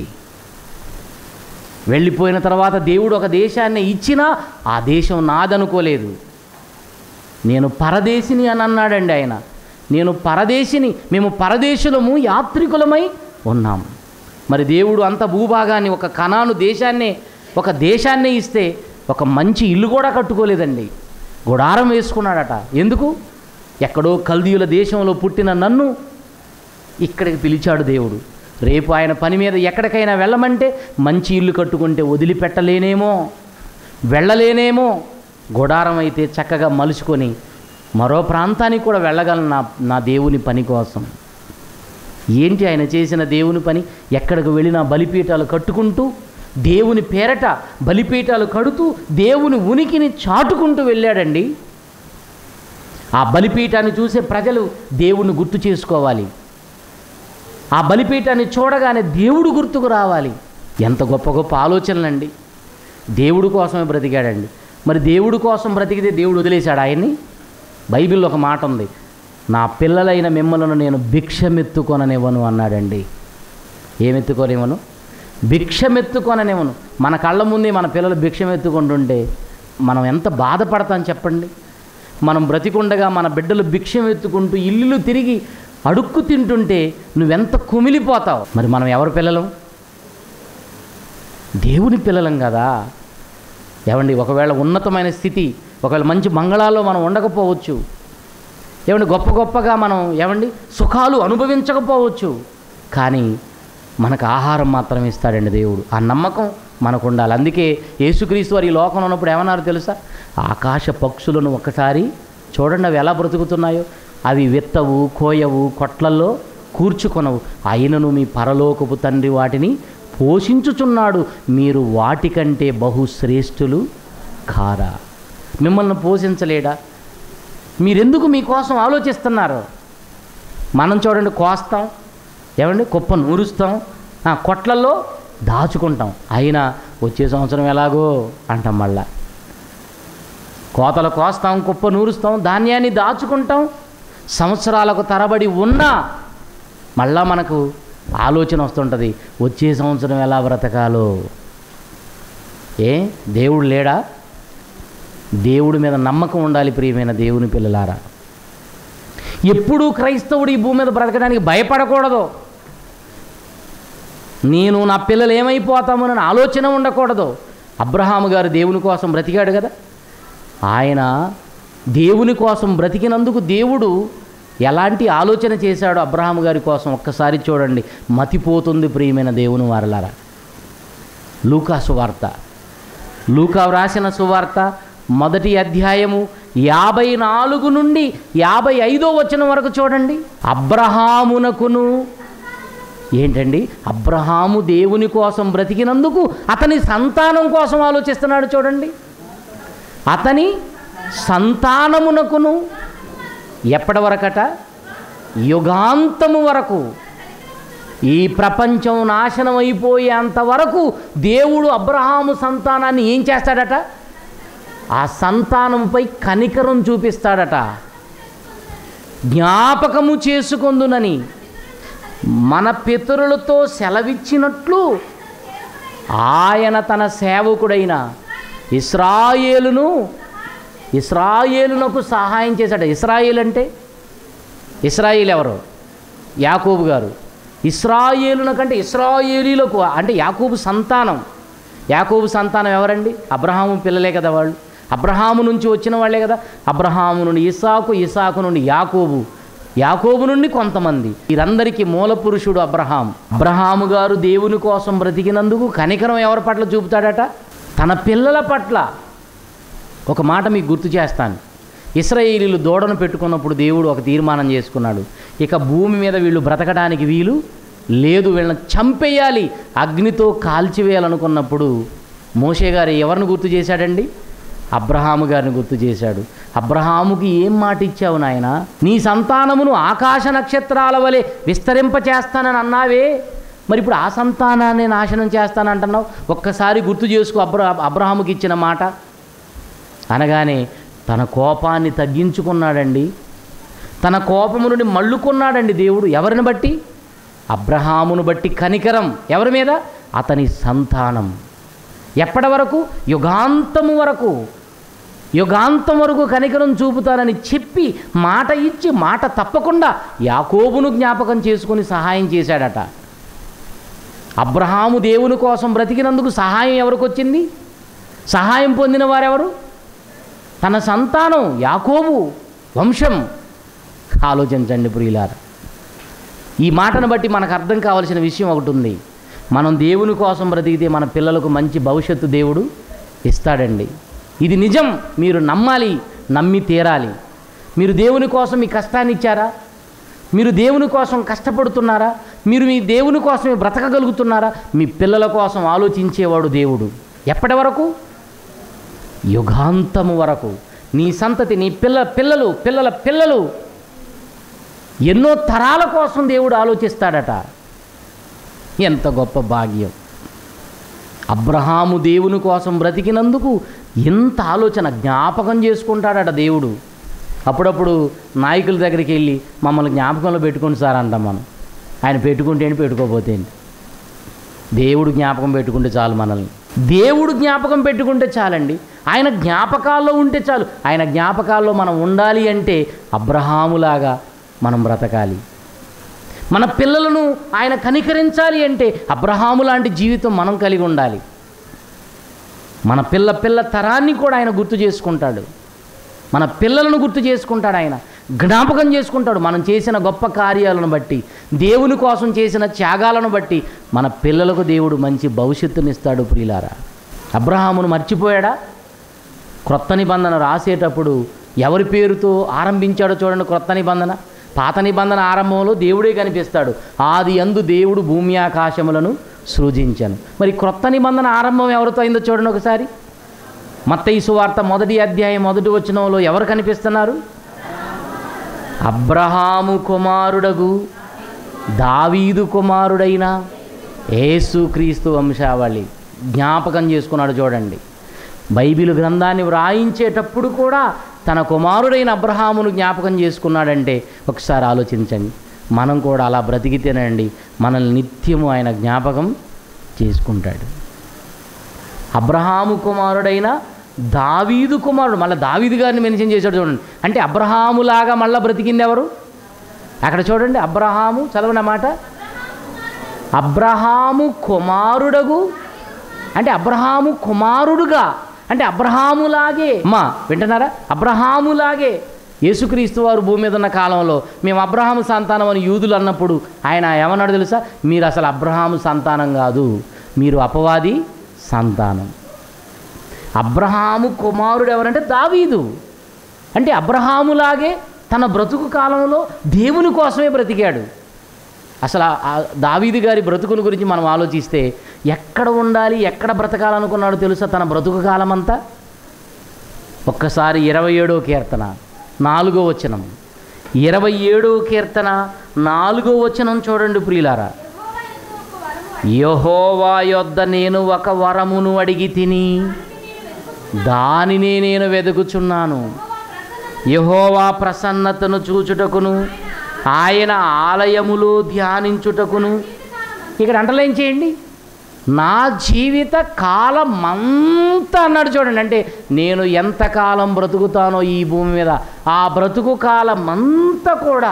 వెళ్ళిపోయిన తర్వాత దేవుడు ఒక దేశాన్ని ఇచ్చినా ఆ దేశం నాదనుకోలేదు నేను పరదేశిని అని అన్నాడండి ఆయన నేను పరదేశిని మేము పరదేశులము యాత్రికులమై ఉన్నాం మరి దేవుడు అంత భూభాగాన్ని ఒక కణాను దేశాన్నే ఒక దేశాన్నే ఇస్తే ఒక మంచి ఇల్లు కూడా కట్టుకోలేదండి గుడారం వేసుకున్నాడట ఎందుకు ఎక్కడో కల్దీయుల దేశంలో పుట్టిన నన్ను ఇక్కడికి పిలిచాడు దేవుడు రేపు ఆయన పని మీద ఎక్కడికైనా వెళ్ళమంటే మంచి ఇల్లు కట్టుకుంటే వదిలిపెట్టలేనేమో వెళ్ళలేనేమో గుడారం అయితే చక్కగా మలుచుకొని మరో ప్రాంతానికి కూడా వెళ్ళగలను నా నా దేవుని పని కోసం ఏంటి ఆయన చేసిన దేవుని పని ఎక్కడికి వెళ్ళినా బలిపీఠాలు కట్టుకుంటూ దేవుని పేరట బలిపీఠాలు కడుతూ దేవుని ఉనికిని చాటుకుంటూ వెళ్ళాడండి ఆ బలిపీఠాన్ని చూసే ప్రజలు దేవుణ్ణి గుర్తు చేసుకోవాలి ఆ బలిపీఠాన్ని చూడగానే దేవుడు గుర్తుకు రావాలి ఎంత గొప్ప గొప్ప ఆలోచనలండి దేవుడు కోసమే బ్రతికాడండి మరి దేవుడు కోసం బ్రతికితే దేవుడు వదిలేశాడు ఆయన్ని బైబిల్లో ఒక మాట ఉంది నా పిల్లలైన మిమ్మలను నేను భిక్షమెత్తుకొననివ్వను అన్నాడండి ఏమెత్తుకోనివ్వను భిక్షమెత్తుకొననివ్వను మన కళ్ళ ముందే మన పిల్లలు భిక్షమెత్తుకుంటుంటే మనం ఎంత బాధపడతాం చెప్పండి మనం బ్రతికుండగా మన బిడ్డలు భిక్షం ఎత్తుకుంటూ ఇల్లు తిరిగి అడుక్కు తింటుంటే నువ్వెంత కుమిలిపోతావు మరి మనం ఎవరి పిల్లలం దేవుని పిల్లలం కదా ఏమండి ఒకవేళ ఉన్నతమైన స్థితి ఒకవేళ మంచి మంగళాల్లో మనం ఉండకపోవచ్చు ఏమండి గొప్ప గొప్పగా మనం ఏమండి సుఖాలు అనుభవించకపోవచ్చు కానీ మనకు ఆహారం మాత్రం ఇస్తాడండి దేవుడు ఆ నమ్మకం మనకు ఉండాలి అందుకే యేసుక్రీస్తు వారు ఈ లోకంలో ఉన్నప్పుడు ఏమన్నారు తెలుసా ఆకాశ పక్షులను ఒక్కసారి చూడండి అవి ఎలా బ్రతుకుతున్నాయో అవి విత్తవు కోయవు కొట్లల్లో కూర్చుకొనవు అయినను మీ పరలోకపు తండ్రి వాటిని పోషించుచున్నాడు మీరు వాటికంటే బహుశ్రేష్ఠులు కారా మిమ్మల్ని పోషించలేడా మీరెందుకు మీకోసం ఆలోచిస్తున్నారు మనం చూడండి కోస్తాం ఏమండి కుప్ప నూరుస్తాం ఆ, కొట్లల్లో దాచుకుంటాం అయినా వచ్చే సంవత్సరం ఎలాగో అంటాం మళ్ళా కోతలు కోస్తాం కుప్ప నూరుస్తాం ధాన్యాన్ని దాచుకుంటాం సంవత్సరాలకు తరబడి ఉన్నా మళ్ళా మనకు ఆలోచన వస్తుంటుంది వచ్చే సంవత్సరం ఎలా బ్రతకాలో ఏ దేవుడు లేడా దేవుడి మీద నమ్మకం ఉండాలి ప్రియమైన దేవుని పిల్లలారా ఎప్పుడూ క్రైస్తవుడు ఈ భూమి మీద బ్రతకడానికి భయపడకూడదు నేను నా పిల్లలు ఏమైపోతామోనని ఆలోచన ఉండకూడదు అబ్రహాము గారు దేవుని కోసం బ్రతికాడు కదా ఆయన దేవుని కోసం బ్రతికినందుకు దేవుడు ఎలాంటి ఆలోచన చేశాడో అబ్రహాము గారి కోసం ఒక్కసారి చూడండి మతిపోతుంది ప్రియమైన దేవుని వారలారా లూకా సువార్త లూకా వ్రాసిన సువార్త మొదటి అధ్యాయము యాభై నాలుగు నుండి యాభై ఐదో వచనం వరకు చూడండి అబ్రహామునకును ఏంటండి అబ్రహాము దేవుని కోసం బ్రతికినందుకు అతని సంతానం కోసం ఆలోచిస్తున్నాడు చూడండి అతని సంతానమునకును ఎప్పటి వరకట యుగాంతము వరకు ఈ ప్రపంచం నాశనం అయిపోయేంత వరకు దేవుడు అబ్రహాము సంతానాన్ని ఏం చేస్తాడట ఆ సంతానంపై కనికరం చూపిస్తాడట జ్ఞాపకము చేసుకొందునని మన పితరులతో సెలవిచ్చినట్లు ఆయన తన సేవకుడైన ఇస్రాయేలును ఇస్రాయేలునకు సహాయం చేశాడు ఇస్రాయేల్ అంటే ఇస్రాయేల్ ఎవరు యాకూబు గారు ఇస్రాయేలునకంటే ఇస్రాయేలీలకు అంటే యాకూబు సంతానం యాకూబు సంతానం ఎవరండి అబ్రహాము పిల్లలే కదా వాళ్ళు అబ్రహాము నుంచి వచ్చిన వాళ్ళే కదా అబ్రహాము నుండి ఇసాకు ఇసాకు నుండి యాకోబు యాకోబు నుండి కొంతమంది వీరందరికీ మూల పురుషుడు అబ్రహాం అబ్రహాము గారు దేవుని కోసం బ్రతికినందుకు కనికరం ఎవరి పట్ల చూపుతాడట తన పిల్లల పట్ల ఒక మాట మీకు గుర్తు చేస్తాను ఇస్రాయేలీలు దూడను పెట్టుకున్నప్పుడు దేవుడు ఒక తీర్మానం చేసుకున్నాడు ఇక భూమి మీద వీళ్ళు బ్రతకడానికి వీలు లేదు వీళ్ళని చంపేయాలి అగ్నితో కాల్చివేయాలనుకున్నప్పుడు మోషే గారు ఎవరిని గుర్తు చేశాడండి అబ్రహాము గారిని గుర్తు చేశాడు అబ్రహాముకి ఏం మాట ఇచ్చావు నాయన నీ సంతానమును ఆకాశ నక్షత్రాల వలె విస్తరింపచేస్తానని అన్నావే మరి ఇప్పుడు ఆ సంతానాన్ని నాశనం చేస్తానంటున్నావు ఒక్కసారి గుర్తు చేసుకో అబ్ర అబ్రహాముకి ఇచ్చిన మాట అనగానే తన కోపాన్ని తగ్గించుకున్నాడండి తన కోపము నుండి మళ్ళుకున్నాడండి దేవుడు ఎవరిని బట్టి అబ్రహామును బట్టి కనికరం ఎవరి మీద అతని సంతానం ఎప్పటి వరకు యుగాంతము వరకు యుగాంతం వరకు కనికరం చూపుతానని చెప్పి మాట ఇచ్చి మాట తప్పకుండా యాకోబును జ్ఞాపకం చేసుకుని సహాయం చేశాడట అబ్రహాము దేవుని కోసం బ్రతికినందుకు సహాయం ఎవరికి వచ్చింది సహాయం పొందిన వారెవరు తన సంతానం యాకోబు వంశం ఆలోచించండి ప్రియులార ఈ మాటను బట్టి మనకు అర్థం కావాల్సిన విషయం ఒకటి ఉంది మనం దేవుని కోసం బ్రతికితే మన పిల్లలకు మంచి భవిష్యత్తు దేవుడు ఇస్తాడండి ఇది నిజం మీరు నమ్మాలి నమ్మి తీరాలి మీరు దేవుని కోసం మీ కష్టాన్ని ఇచ్చారా మీరు దేవుని కోసం కష్టపడుతున్నారా మీరు మీ దేవుని కోసమే బ్రతకగలుగుతున్నారా మీ పిల్లల కోసం ఆలోచించేవాడు దేవుడు ఎప్పటి వరకు యుగాంతము వరకు నీ సంతతి నీ పిల్ల పిల్లలు పిల్లల పిల్లలు ఎన్నో తరాల కోసం దేవుడు ఆలోచిస్తాడట ఎంత గొప్ప భాగ్యం అబ్రహాము దేవుని కోసం బ్రతికినందుకు ఎంత ఆలోచన జ్ఞాపకం చేసుకుంటాడట దేవుడు అప్పుడప్పుడు నాయకుల దగ్గరికి వెళ్ళి మమ్మల్ని జ్ఞాపకంలో పెట్టుకోండి సార్ అంటాం మనం ఆయన పెట్టుకుంటే ఏంటి పెట్టుకోపోతే ఏంటి దేవుడు జ్ఞాపకం పెట్టుకుంటే చాలు మనల్ని దేవుడు జ్ఞాపకం పెట్టుకుంటే చాలండి ఆయన జ్ఞాపకాల్లో ఉంటే చాలు ఆయన జ్ఞాపకాల్లో మనం ఉండాలి అంటే అబ్రహాములాగా మనం బ్రతకాలి మన పిల్లలను ఆయన కనికరించాలి అంటే అబ్రహాము లాంటి జీవితం మనం కలిగి ఉండాలి మన పిల్ల పిల్ల తరాన్ని కూడా ఆయన గుర్తు చేసుకుంటాడు మన పిల్లలను గుర్తు చేసుకుంటాడు ఆయన జ్ఞాపకం చేసుకుంటాడు మనం చేసిన గొప్ప కార్యాలను బట్టి దేవుని కోసం చేసిన త్యాగాలను బట్టి మన పిల్లలకు దేవుడు మంచి భవిష్యత్తునిస్తాడు ప్రియులారా అబ్రహామును మర్చిపోయాడా క్రొత్త నిబంధన రాసేటప్పుడు ఎవరి పేరుతో ఆరంభించాడో చూడండి క్రొత్త నిబంధన పాత నిబంధన ఆరంభంలో దేవుడే కనిపిస్తాడు ఆది అందు దేవుడు భూమి ఆకాశములను సృజించాను మరి క్రొత్త నిబంధన ఆరంభం ఎవరితో అయిందో చూడండి ఒకసారి మత్తయి సువార్త మొదటి అధ్యాయం మొదటి వచనంలో ఎవరు కనిపిస్తున్నారు అబ్రహాము కుమారుడగు దావీదు కుమారుడైన యేసుక్రీస్తు వంశావళి జ్ఞాపకం చేసుకున్నాడు చూడండి బైబిల్ గ్రంథాన్ని వ్రాయించేటప్పుడు కూడా తన కుమారుడైన అబ్రహామును జ్ఞాపకం చేసుకున్నాడంటే ఒకసారి ఆలోచించండి మనం కూడా అలా బ్రతికితేనండి మనల్ని నిత్యము ఆయన జ్ఞాపకం చేసుకుంటాడు అబ్రహాము కుమారుడైన దావీదు కుమారుడు మళ్ళీ దావీదు గారిని మెన్షన్ చేశాడు చూడండి అంటే అబ్రహాములాగా మళ్ళీ బ్రతికింది ఎవరు అక్కడ చూడండి అబ్రహాము చదవన మాట అబ్రహాము కుమారుడగు అంటే అబ్రహాము కుమారుడుగా అంటే అబ్రహాములాగే అమ్మా వింటున్నారా అబ్రహాములాగే యేసుక్రీస్తు వారు భూమి మీద ఉన్న కాలంలో మేము అబ్రహాము సంతానం అని యూదులు అన్నప్పుడు ఆయన ఏమన్నాడు తెలుసా మీరు అసలు అబ్రహాము సంతానం కాదు మీరు అపవాది సంతానం అబ్రహాము కుమారుడు ఎవరంటే దావీదు అంటే అబ్రహాములాగే తన బ్రతుకు కాలంలో దేవుని కోసమే బ్రతికాడు అసలు ఆ- ఆ దావీదు గారి బ్రతుకుని గురించి మనం ఆలోచిస్తే ఎక్కడ ఉండాలి ఎక్కడ బ్రతకాలనుకున్నాడో తెలుసా తన బ్రతుకు కాలమంతా ఒక్కసారి ఇరవై ఏడో కీర్తన నాలుగో వచనం ఇరవై ఏడో కీర్తన నాలుగో వచనం చూడండి ప్రియులారా యహోవా యొద్ద నేను ఒక వరమును అడిగి తిని దానినే నేను వెదుకుచున్నాను యహోవా ప్రసన్నతను చూచుటకును ఆయన ఆలయములో ధ్యానించుటకును ఇక్కడ అంటలేం చేయండి నా జీవిత కాలం అంతా అన్నాడు చూడండి అంటే నేను ఎంతకాలం బ్రతుకుతానో ఈ భూమి మీద ఆ బ్రతుకు కాలం అంతా కూడా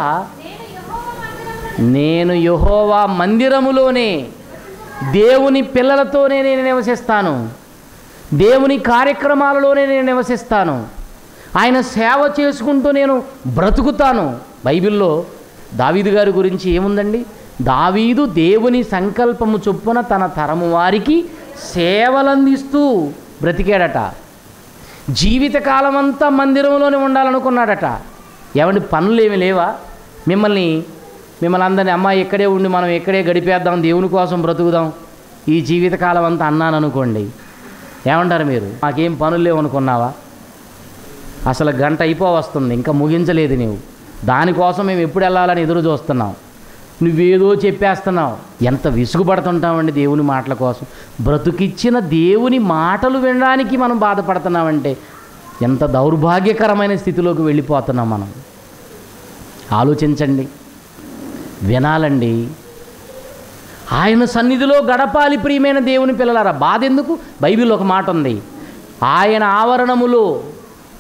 నేను యహోవా మందిరములోనే దేవుని పిల్లలతోనే నేను నివసిస్తాను దేవుని కార్యక్రమాలలోనే నేను నివసిస్తాను ఆయన సేవ చేసుకుంటూ నేను బ్రతుకుతాను బైబిల్లో దావీదు గారి గురించి ఏముందండి దావీదు దేవుని సంకల్పము చొప్పున తన తరము వారికి సేవలందిస్తూ బ్రతికాడట జీవితకాలం అంతా మందిరంలోనే ఉండాలనుకున్నాడట ఏమండి పనులు ఏమి లేవా మిమ్మల్ని మిమ్మల్ని అందరినీ అమ్మాయి ఇక్కడే ఉండి మనం ఇక్కడే గడిపేద్దాం దేవుని కోసం బ్రతుకుదాం ఈ జీవితకాలం అంతా అన్నాను అనుకోండి ఏమంటారు మీరు మాకేం పనులు లేవు అనుకున్నావా అసలు గంట అయిపోవస్తుంది ఇంకా ముగించలేదు నీవు దానికోసం మేము ఎప్పుడు వెళ్ళాలని ఎదురు చూస్తున్నాం నువ్వేదో చెప్పేస్తున్నావు ఎంత విసుగుపడుతుంటామండి దేవుని మాటల కోసం బ్రతుకిచ్చిన దేవుని మాటలు వినడానికి మనం బాధపడుతున్నామంటే ఎంత దౌర్భాగ్యకరమైన స్థితిలోకి వెళ్ళిపోతున్నాం మనం ఆలోచించండి వినాలండి ఆయన సన్నిధిలో గడపాలి ప్రియమైన దేవుని పిల్లలారా బాధ ఎందుకు బైబిల్ ఒక మాట ఉంది ఆయన ఆవరణములో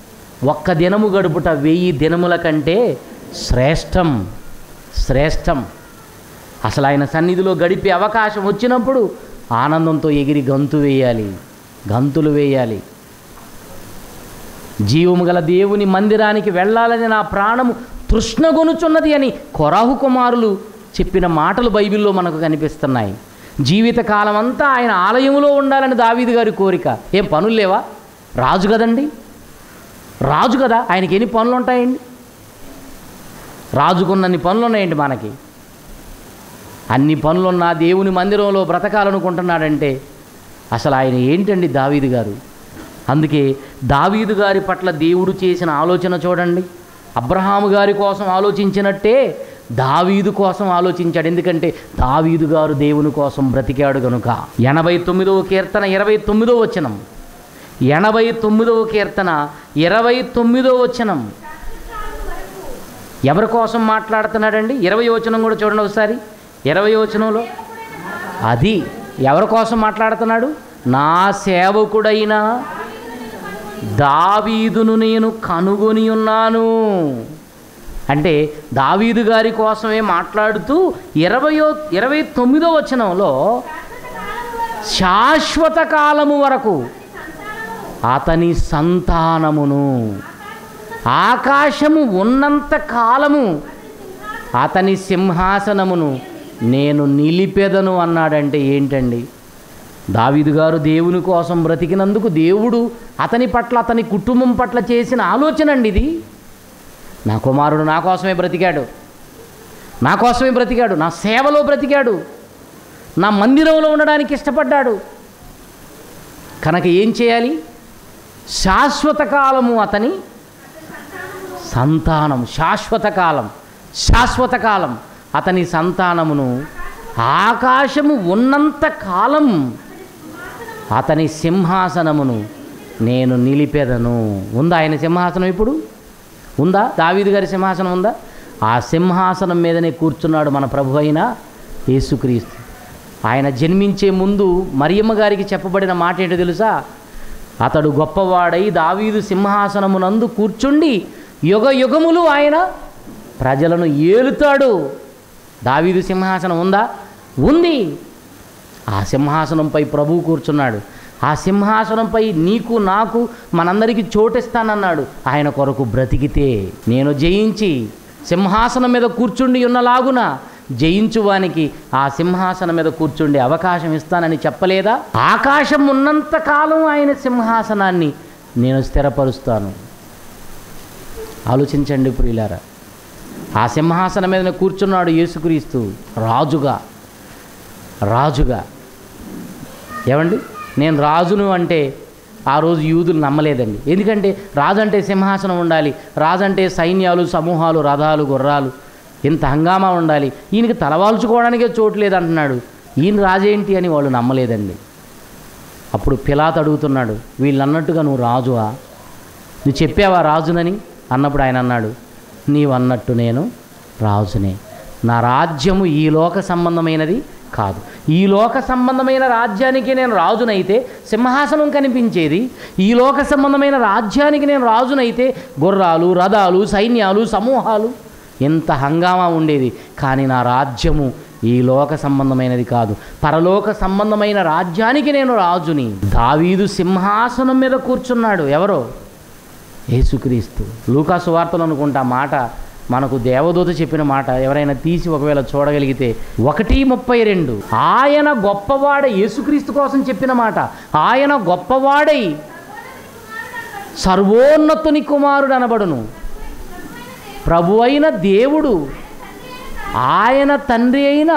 ఒక్క దినము గడుపుట వెయ్యి దినముల కంటే శ్రేష్టం శ్రేష్టం అసలు ఆయన సన్నిధిలో గడిపే అవకాశం వచ్చినప్పుడు ఆనందంతో ఎగిరి గంతు వేయాలి గంతులు వేయాలి జీవము గల దేవుని మందిరానికి వెళ్ళాలని నా ప్రాణము తృష్ణగొనుచున్నది అని కొరాహు కుమారులు చెప్పిన మాటలు బైబిల్లో మనకు కనిపిస్తున్నాయి జీవితకాలం అంతా ఆయన ఆలయంలో ఉండాలని దావీదు గారి కోరిక ఏం పనులు లేవా రాజు కదండి రాజు కదా ఆయనకి ఎన్ని పనులు ఉంటాయండి రాజుకున్నన్ని పనులు ఉన్నాయండి మనకి అన్ని పనులున్నా దేవుని మందిరంలో బ్రతకాలనుకుంటున్నాడంటే అసలు ఆయన ఏంటండి దావీదు గారు అందుకే దావీదు గారి పట్ల దేవుడు చేసిన ఆలోచన చూడండి అబ్రహాము గారి కోసం ఆలోచించినట్టే దావీదు కోసం ఆలోచించాడు ఎందుకంటే దావీదు గారు దేవుని కోసం బ్రతికాడు గనుక ఎనభై తొమ్మిదవ కీర్తన ఇరవై తొమ్మిదో వచనం ఎనభై తొమ్మిదవ కీర్తన ఇరవై తొమ్మిదో వచనం ఎవరి కోసం మాట్లాడుతున్నాడండి ఇరవై వచనం కూడా చూడండి ఒకసారి ఇరవై వచనంలో అది ఎవరి కోసం మాట్లాడుతున్నాడు నా సేవకుడైన దావీదును నేను కనుగొని ఉన్నాను అంటే దావీదు గారి కోసమే మాట్లాడుతూ ఇరవయో ఇరవై తొమ్మిదో వచనంలో శాశ్వత కాలము వరకు అతని సంతానమును ఆకాశము ఉన్నంత కాలము అతని సింహాసనమును నేను నిలిపెదను అన్నాడంటే ఏంటండి దావీదు గారు దేవుని కోసం బ్రతికినందుకు దేవుడు అతని పట్ల అతని కుటుంబం పట్ల చేసిన ఆలోచన అండి ఇది నా కుమారుడు నా కోసమే బ్రతికాడు నా కోసమే బ్రతికాడు నా సేవలో బ్రతికాడు నా మందిరంలో ఉండడానికి ఇష్టపడ్డాడు కనుక ఏం చేయాలి శాశ్వత కాలము అతని సంతానం శాశ్వత కాలం శాశ్వత కాలం అతని సంతానమును ఆకాశము ఉన్నంత కాలం అతని సింహాసనమును నేను నిలిపెదను ఉందా ఆయన సింహాసనం ఇప్పుడు ఉందా దావీదు గారి సింహాసనం ఉందా ఆ సింహాసనం మీదనే కూర్చున్నాడు మన ప్రభు అయిన యేసుక్రీస్తు ఆయన జన్మించే ముందు మరియమ్మ గారికి చెప్పబడిన మాట ఏంటో తెలుసా అతడు గొప్పవాడై దావీదు సింహాసనమునందు కూర్చుండి యుగ యుగములు ఆయన ప్రజలను ఏలుతాడు దావీదు సింహాసనం ఉందా ఉంది ఆ సింహాసనంపై ప్రభువు కూర్చున్నాడు ఆ సింహాసనంపై నీకు నాకు మనందరికీ చోటిస్తానన్నాడు ఆయన కొరకు బ్రతికితే నేను జయించి సింహాసనం మీద కూర్చుండి ఉన్నలాగున జయించువానికి ఆ సింహాసనం మీద కూర్చుండే అవకాశం ఇస్తానని చెప్పలేదా ఆకాశం ఉన్నంత కాలం ఆయన సింహాసనాన్ని నేను స్థిరపరుస్తాను ఆలోచించండి ప్రియులారా ఆ సింహాసనం మీద కూర్చున్నాడు యేసుక్రీస్తు రాజుగా రాజుగా ఏమండి నేను రాజును అంటే ఆ రోజు యూదులు నమ్మలేదండి ఎందుకంటే రాజు అంటే సింహాసనం ఉండాలి రాజు అంటే సైన్యాలు సమూహాలు రథాలు గుర్రాలు ఇంత హంగామా ఉండాలి ఈయనకి తలవాల్చుకోవడానికే చోటు లేదంటున్నాడు ఈయన రాజేంటి అని వాళ్ళు నమ్మలేదండి అప్పుడు పిలాత్ అడుగుతున్నాడు వీళ్ళు అన్నట్టుగా నువ్వు రాజువా నువ్వు చెప్పావా రాజునని అన్నప్పుడు ఆయన అన్నాడు నీవన్నట్టు నేను రాజునే నా రాజ్యము ఈ లోక సంబంధమైనది కాదు ఈ లోక సంబంధమైన రాజ్యానికి నేను రాజునైతే సింహాసనం కనిపించేది ఈ లోక సంబంధమైన రాజ్యానికి నేను రాజునైతే గుర్రాలు రథాలు సైన్యాలు సమూహాలు ఎంత హంగామా ఉండేది కానీ నా రాజ్యము ఈ లోక సంబంధమైనది కాదు పరలోక సంబంధమైన రాజ్యానికి నేను రాజుని దావీదు సింహాసనం మీద కూర్చున్నాడు ఎవరో యేసుక్రీస్తు లూకాసు వార్తలు అనుకుంటా ఆ మాట మనకు దేవదూత చెప్పిన మాట ఎవరైనా తీసి ఒకవేళ చూడగలిగితే ఒకటి ముప్పై రెండు ఆయన గొప్పవాడై యేసుక్రీస్తు కోసం చెప్పిన మాట ఆయన గొప్పవాడై సర్వోన్నతుని కుమారుడు అనబడును ప్రభు అయిన దేవుడు ఆయన తండ్రి అయిన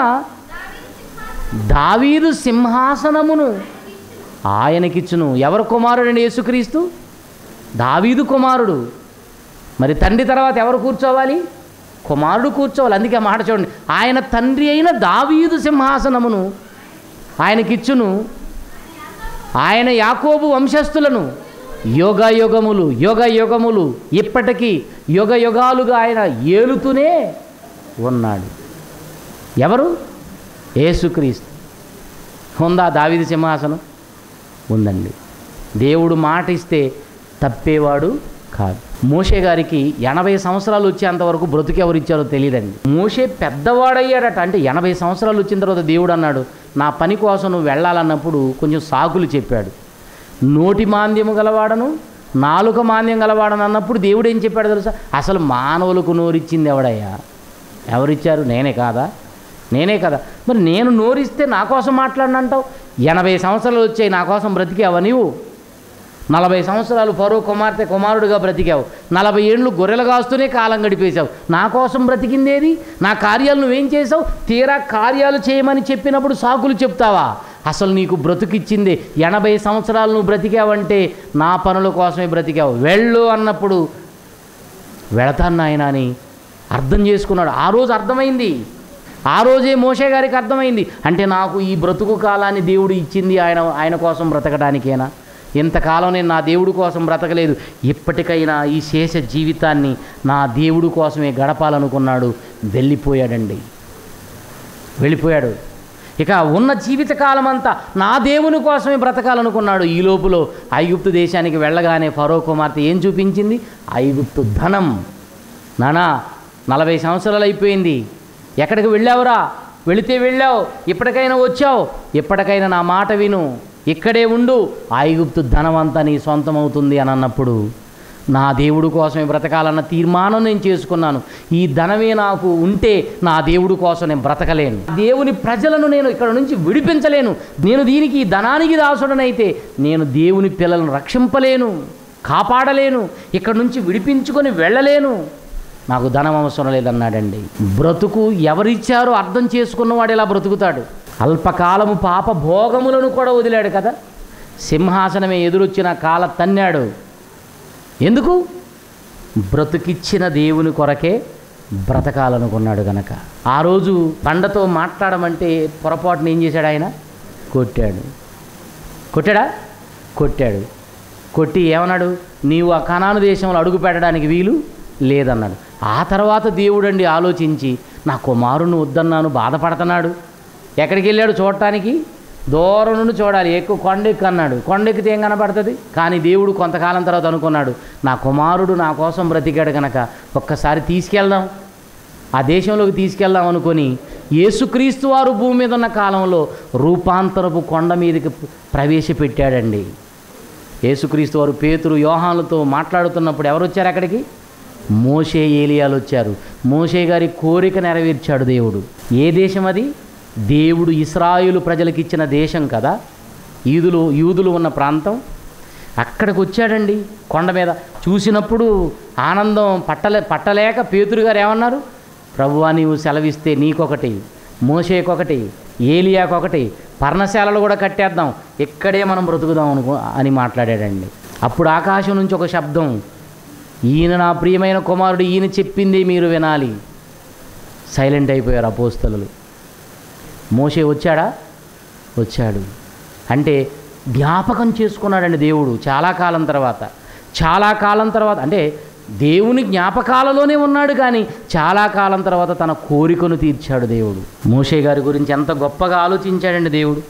దావీదు సింహాసనమును ఆయనకిచ్చును ఎవరు కుమారుడండి యేసుక్రీస్తు దావీదు కుమారుడు మరి తండ్రి తర్వాత ఎవరు కూర్చోవాలి కుమారుడు కూర్చోవాలి అందుకే ఆ మాట చూడండి ఆయన తండ్రి అయిన దావీదు సింహాసనమును ఆయనకిచ్చును ఆయన యాకోబు వంశస్థులను యుగ యుగములు యుగ యుగములు ఇప్పటికీ యుగ యుగాలుగా ఆయన ఏలుతూనే ఉన్నాడు ఎవరు యేసుక్రీస్తు ఉందా దావీదు సింహాసనం ఉందండి దేవుడు మాట ఇస్తే తప్పేవాడు కాదు మోషే గారికి ఎనభై సంవత్సరాలు వచ్చేంత వరకు బ్రతుకు ఎవరు ఇచ్చారో తెలియదండి మోషే పెద్దవాడయ్యాడట అంటే ఎనభై సంవత్సరాలు వచ్చిన తర్వాత దేవుడు అన్నాడు నా పని కోసం నువ్వు వెళ్ళాలన్నప్పుడు కొంచెం సాకులు చెప్పాడు నోటి మాంద్యము గలవాడను నాలుక మాంద్యం గలవాడను అన్నప్పుడు దేవుడు ఏం చెప్పాడు తెలుసా అసలు మానవులకు నోరిచ్చింది ఎవడయ్యా ఎవరిచ్చారు నేనే కాదా నేనే కదా మరి నేను నోరిస్తే నా కోసం మాట్లాడినంటావు ఎనభై సంవత్సరాలు వచ్చాయి నా కోసం బ్రతికావా నీవు నలభై సంవత్సరాలు పరో కుమార్తె కుమారుడిగా బ్రతికావు నలభై ఏళ్ళు గొర్రెలు కాస్తూనే కాలం గడిపేశావు నా కోసం బ్రతికిందేది నా కార్యాలు నువ్వేం చేసావు తీరా కార్యాలు చేయమని చెప్పినప్పుడు సాకులు చెప్తావా అసలు నీకు బ్రతుకిచ్చిందే ఎనభై సంవత్సరాలు నువ్వు బ్రతికావంటే నా పనుల కోసమే బ్రతికావు వెళ్ళు అన్నప్పుడు వెళతాను నాయన అని అర్థం చేసుకున్నాడు ఆ రోజు అర్థమైంది ఆ రోజే మోషే గారికి అర్థమైంది అంటే నాకు ఈ బ్రతుకు కాలాన్ని దేవుడు ఇచ్చింది ఆయన ఆయన కోసం బ్రతకడానికేనా ఇంతకాలం నేను నా దేవుడి కోసం బ్రతకలేదు ఇప్పటికైనా ఈ శేష జీవితాన్ని నా దేవుడి కోసమే గడపాలనుకున్నాడు వెళ్ళిపోయాడండి వెళ్ళిపోయాడు ఇక ఉన్న జీవితకాలం అంతా నా దేవుని కోసమే బ్రతకాలనుకున్నాడు ఈ లోపులో ఐగుప్తు దేశానికి వెళ్ళగానే ఫరో కుమార్తె ఏం చూపించింది ఐగుప్తు ధనం నానా నలభై సంవత్సరాలు అయిపోయింది ఎక్కడికి వెళ్ళావురా వెళితే వెళ్ళావు ఇప్పటికైనా వచ్చావు ఇప్పటికైనా నా మాట విను ఇక్కడే ఉండు ఐగుప్తు ధనం అంతా నీ సొంతం అవుతుంది అని అన్నప్పుడు నా దేవుడు కోసమే బ్రతకాలన్న తీర్మానం నేను చేసుకున్నాను ఈ ధనమే నాకు ఉంటే నా దేవుడు కోసం నేను బ్రతకలేను దేవుని ప్రజలను నేను ఇక్కడ నుంచి విడిపించలేను నేను దీనికి ఈ ధనానికి దాసుడనైతే నేను దేవుని పిల్లలను రక్షింపలేను కాపాడలేను ఇక్కడ నుంచి విడిపించుకొని వెళ్ళలేను నాకు ధనం అవసరం లేదన్నాడండి బ్రతుకు ఎవరిచ్చారో అర్థం చేసుకున్నవాడు ఇలా బ్రతుకుతాడు అల్పకాలము పాప భోగములను కూడా వదిలాడు కదా సింహాసనమే ఎదురొచ్చిన కాల తన్నాడు ఎందుకు బ్రతుకిచ్చిన దేవుని కొరకే బ్రతకాలనుకున్నాడు గనక ఆ రోజు పండతో మాట్లాడమంటే పొరపాటున ఏం చేశాడు ఆయన కొట్టాడు కొట్టాడా కొట్టాడు కొట్టి ఏమన్నాడు నీవు ఆ కనాను దేశంలో అడుగు పెట్టడానికి వీలు లేదన్నాడు ఆ తర్వాత దేవుడండి ఆలోచించి నా కుమారుని వద్దన్నాను బాధపడుతున్నాడు ఎక్కడికి వెళ్ళాడు చూడటానికి దూరం నుండి చూడాలి ఎక్కువ కొండెక్కి అన్నాడు కొండెక్కితే ఏం కనపడుతుంది కానీ దేవుడు కొంతకాలం తర్వాత అనుకున్నాడు నా కుమారుడు నా కోసం బ్రతికాడు కనుక ఒక్కసారి తీసుకెళ్దాం ఆ దేశంలోకి తీసుకెళ్దాం అనుకొని యేసుక్రీస్తు వారు భూమి మీద ఉన్న కాలంలో రూపాంతరపు కొండ మీదకి ప్రవేశపెట్టాడండి యేసుక్రీస్తు వారు పేతురు యోహానులతో మాట్లాడుతున్నప్పుడు ఎవరు వచ్చారు అక్కడికి మోషే ఏలియాలు వచ్చారు మోషే గారి కోరిక నెరవేర్చాడు దేవుడు ఏ దేశం అది దేవుడు ఇస్రాయులు ప్రజలకు ఇచ్చిన దేశం కదా యూదులు యూదులు ఉన్న ప్రాంతం అక్కడికి వచ్చాడండి కొండ మీద చూసినప్పుడు ఆనందం పట్టలే పట్టలేక పేతురు గారు ఏమన్నారు ప్రభువా నీవు సెలవిస్తే నీకొకటి మోషేకొకటి ఏలియాకొకటి పర్ణశాలలు కూడా కట్టేద్దాం ఇక్కడే మనం బ్రతుకుదాం అనుకో అని మాట్లాడాడండి అప్పుడు ఆకాశం నుంచి ఒక శబ్దం ఈయన నా ప్రియమైన కుమారుడు ఈయన చెప్పింది మీరు వినాలి సైలెంట్ అయిపోయారు అపోస్తలు మోషే వచ్చాడా వచ్చాడు అంటే జ్ఞాపకం చేసుకున్నాడండి దేవుడు చాలా కాలం తర్వాత చాలా కాలం తర్వాత అంటే దేవుని జ్ఞాపకాలలోనే ఉన్నాడు కానీ చాలా కాలం తర్వాత తన కోరికను తీర్చాడు దేవుడు మోషే గారి గురించి ఎంత గొప్పగా ఆలోచించాడండి దేవుడు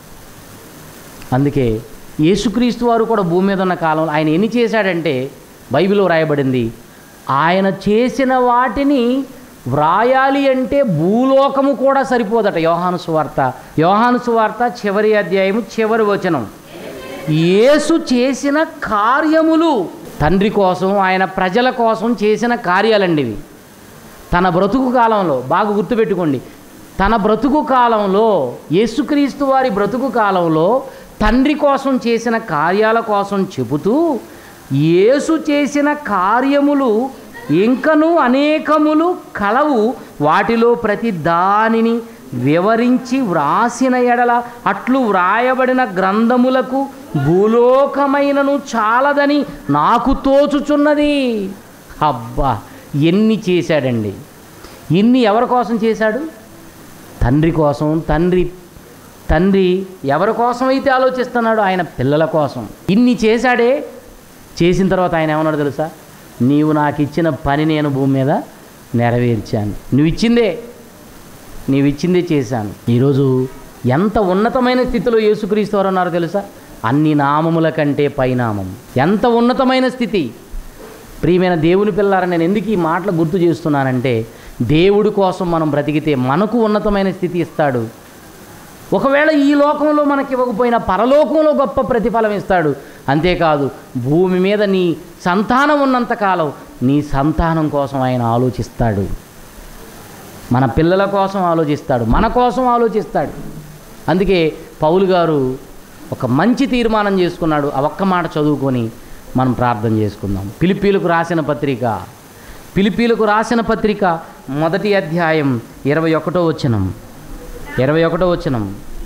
అందుకే యేసుక్రీస్తు వారు కూడా భూమి మీద ఉన్న కాలంలో ఆయన ఎన్ని చేశాడంటే బైబిల్లో రాయబడింది ఆయన చేసిన వాటిని వ్రాయాలి అంటే భూలోకము కూడా సరిపోదట యోహాను సువార్త యోహాను సువార్త చివరి అధ్యాయము చివరి వచనం యేసు చేసిన కార్యములు తండ్రి కోసం ఆయన ప్రజల కోసం చేసిన కార్యాలండి ఇవి తన బ్రతుకు కాలంలో బాగా గుర్తుపెట్టుకోండి తన బ్రతుకు కాలంలో యేసుక్రీస్తు వారి బ్రతుకు కాలంలో తండ్రి కోసం చేసిన కార్యాల కోసం చెబుతూ యేసు చేసిన కార్యములు ఇంకను అనేకములు కలవు వాటిలో ప్రతి దానిని వివరించి వ్రాసిన ఎడల అట్లు వ్రాయబడిన గ్రంథములకు భూలోకమైనను చాలదని నాకు తోచుచున్నది అబ్బా ఎన్ని చేశాడండి ఇన్ని ఎవరి కోసం చేశాడు తండ్రి కోసం తండ్రి తండ్రి ఎవరి కోసం అయితే ఆలోచిస్తున్నాడో ఆయన పిల్లల కోసం ఇన్ని చేశాడే చేసిన తర్వాత ఆయన ఏమన్నాడు తెలుసా నీవు నాకు ఇచ్చిన పని నేను భూమి మీద నెరవేర్చాను నువ్వు ఇచ్చిందే నీవు ఇచ్చిందే చేశాను ఈరోజు ఎంత ఉన్నతమైన స్థితిలో యేసుక్రీస్తు వారు ఉన్నారో తెలుసా అన్ని నామముల కంటే పైనామం ఎంత ఉన్నతమైన స్థితి ప్రియమైన దేవుని పిల్లారా నేను ఎందుకు ఈ మాటలు గుర్తు చేస్తున్నానంటే దేవుడి కోసం మనం బ్రతికితే మనకు ఉన్నతమైన స్థితి ఇస్తాడు ఒకవేళ ఈ లోకంలో మనకి ఇవ్వకపోయినా పరలోకంలో గొప్ప ప్రతిఫలం ఇస్తాడు అంతేకాదు భూమి మీద నీ సంతానం ఉన్నంతకాలం నీ సంతానం కోసం ఆయన ఆలోచిస్తాడు మన పిల్లల కోసం ఆలోచిస్తాడు మన కోసం ఆలోచిస్తాడు అందుకే పౌలు గారు ఒక మంచి తీర్మానం చేసుకున్నాడు ఆ ఒక్క మాట చదువుకొని మనం ప్రార్థన చేసుకుందాం పిలిపీలకు రాసిన పత్రిక పిలిపీలకు రాసిన పత్రిక మొదటి అధ్యాయం ఇరవై ఒకటో వచనం ఇరవై ఒకటో వచనం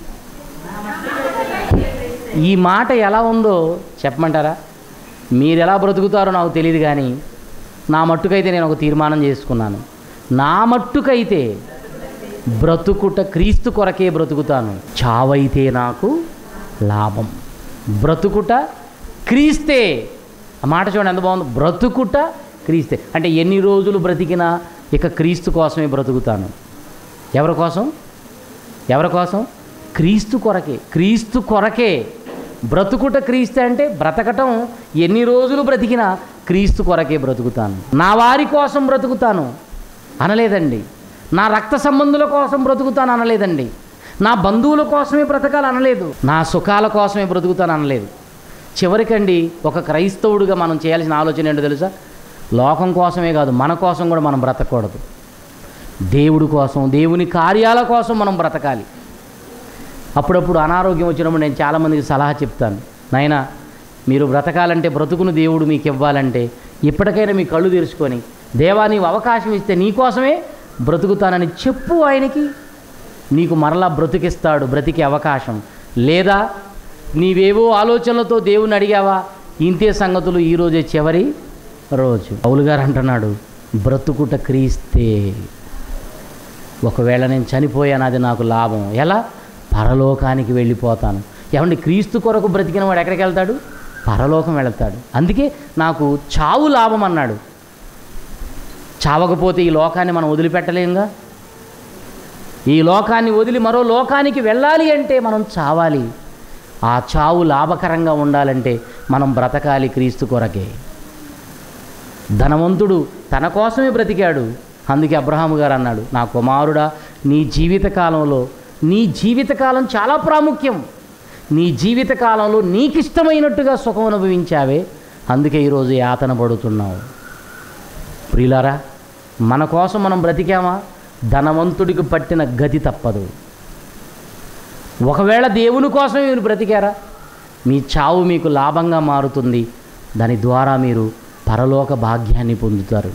ఈ మాట ఎలా ఉందో చెప్పమంటారా మీరు ఎలా బ్రతుకుతారో నాకు తెలియదు కానీ నా మట్టుకైతే నేను ఒక తీర్మానం చేసుకున్నాను నా మట్టుకైతే బ్రతుకుట క్రీస్తు కొరకే బ్రతుకుతాను చావైతే నాకు లాభం బ్రతుకుట క్రీస్తే ఆ మాట చూడండి ఎంత బాగుంది బ్రతుకుట క్రీస్తే అంటే ఎన్ని రోజులు బ్రతికినా ఇక క్రీస్తు కోసమే బ్రతుకుతాను ఎవరి కోసం ఎవరి కోసం క్రీస్తు కొరకే క్రీస్తు కొరకే బ్రతుకుట క్రీస్తు అంటే బ్రతకటం ఎన్ని రోజులు బ్రతికినా క్రీస్తు కొరకే బ్రతుకుతాను నా వారి కోసం బ్రతుకుతాను అనలేదండి నా రక్త సంబంధుల కోసం బ్రతుకుతాను అనలేదండి నా బంధువుల కోసమే బ్రతకాలి అనలేదు నా సుఖాల కోసమే బ్రతుకుతాను అనలేదు చివరికండి ఒక క్రైస్తవుడిగా మనం చేయాల్సిన ఆలోచన ఏంటో తెలుసా లోకం కోసమే కాదు మన కోసం కూడా మనం బ్రతకూడదు దేవుడి కోసం దేవుని కార్యాల కోసం మనం బ్రతకాలి అప్పుడప్పుడు అనారోగ్యం వచ్చినప్పుడు నేను చాలామందికి సలహా చెప్తాను నాయనా మీరు బ్రతకాలంటే బ్రతుకును దేవుడు మీకు ఇవ్వాలంటే ఇప్పటికైనా మీ కళ్ళు తెరుచుకొని దేవా నీవు అవకాశం ఇస్తే నీకోసమే బ్రతుకుతానని చెప్పు ఆయనకి నీకు మరలా బ్రతికిస్తాడు బ్రతికే అవకాశం లేదా నీవేవో ఆలోచనలతో దేవుని అడిగావా ఇంతే సంగతులు ఈరోజే చివరి రోజు పౌలు గారు అంటున్నాడు బ్రతుకుట క్రీస్తే ఒకవేళ నేను చనిపోయాను అది నాకు లాభం ఎలా పరలోకానికి వెళ్ళిపోతాను ఏమండి క్రీస్తు కొరకు బ్రతికిన వాడు ఎక్కడికి వెళ్తాడు పరలోకం వెళతాడు అందుకే నాకు చావు లాభం అన్నాడు చావకపోతే ఈ లోకాన్ని మనం వదిలిపెట్టలేంగా ఈ లోకాన్ని వదిలి మరో లోకానికి వెళ్ళాలి అంటే మనం చావాలి ఆ చావు లాభకరంగా ఉండాలంటే మనం బ్రతకాలి క్రీస్తు కొరకే ధనవంతుడు తన కోసమే బ్రతికాడు అందుకే అబ్రహాము గారు అన్నాడు నా కుమారుడా నీ జీవితకాలంలో నీ జీవితకాలం చాలా ప్రాముఖ్యం నీ జీవితకాలంలో నీకిష్టమైనట్టుగా సుఖం అనుభవించావే అందుకే ఈరోజు యాతన పడుతున్నావు ప్రియులారా మన కోసం మనం బ్రతికామా ధనవంతుడికి పట్టిన గతి తప్పదు ఒకవేళ దేవుని కోసం మీరు బ్రతికారా మీ చావు మీకు లాభంగా మారుతుంది దాని ద్వారా మీరు పరలోక భాగ్యాన్ని పొందుతారు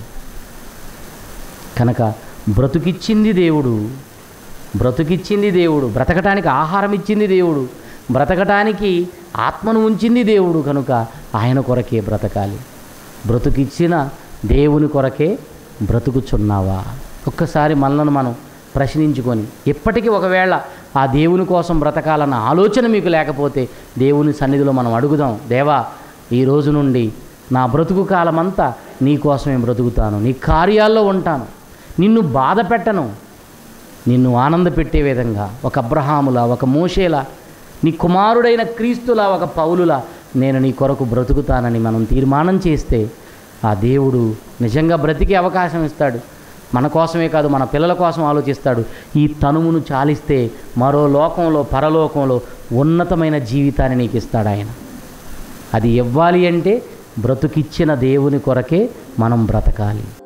కనుక బ్రతుకిచ్చింది దేవుడు బ్రతుకిచ్చింది దేవుడు బ్రతకటానికి ఆహారం ఇచ్చింది దేవుడు బ్రతకటానికి ఆత్మను ఉంచింది దేవుడు కనుక ఆయన కొరకే బ్రతకాలి బ్రతుకిచ్చిన దేవుని కొరకే బ్రతుకుచున్నావా ఒక్కసారి మనలను మనం ప్రశ్నించుకొని ఎప్పటికీ ఒకవేళ ఆ దేవుని కోసం బ్రతకాలన్న ఆలోచన మీకు లేకపోతే దేవుని సన్నిధిలో మనం అడుగుదాం దేవా ఈ రోజు నుండి నా బ్రతుకు కాలమంతా నీ కోసమే బ్రతుకుతాను నీ కార్యాల్లో ఉంటాను నిన్ను బాధ పెట్టను నిన్ను ఆనంద పెట్టే విధంగా ఒక అబ్రహాములా ఒక మోషేలా నీ కుమారుడైన క్రీస్తులా ఒక పౌలులా నేను నీ కొరకు బ్రతుకుతానని మనం తీర్మానం చేస్తే ఆ దేవుడు నిజంగా బ్రతికే అవకాశం ఇస్తాడు మన కోసమే కాదు మన పిల్లల కోసం ఆలోచిస్తాడు ఈ తనుమును చాలిస్తే మరో లోకంలో పరలోకంలో ఉన్నతమైన జీవితాన్ని నీకు ఇస్తాడు ఆయన అది ఇవ్వాలి అంటే బ్రతుకిచ్చిన దేవుని కొరకే మనం బ్రతకాలి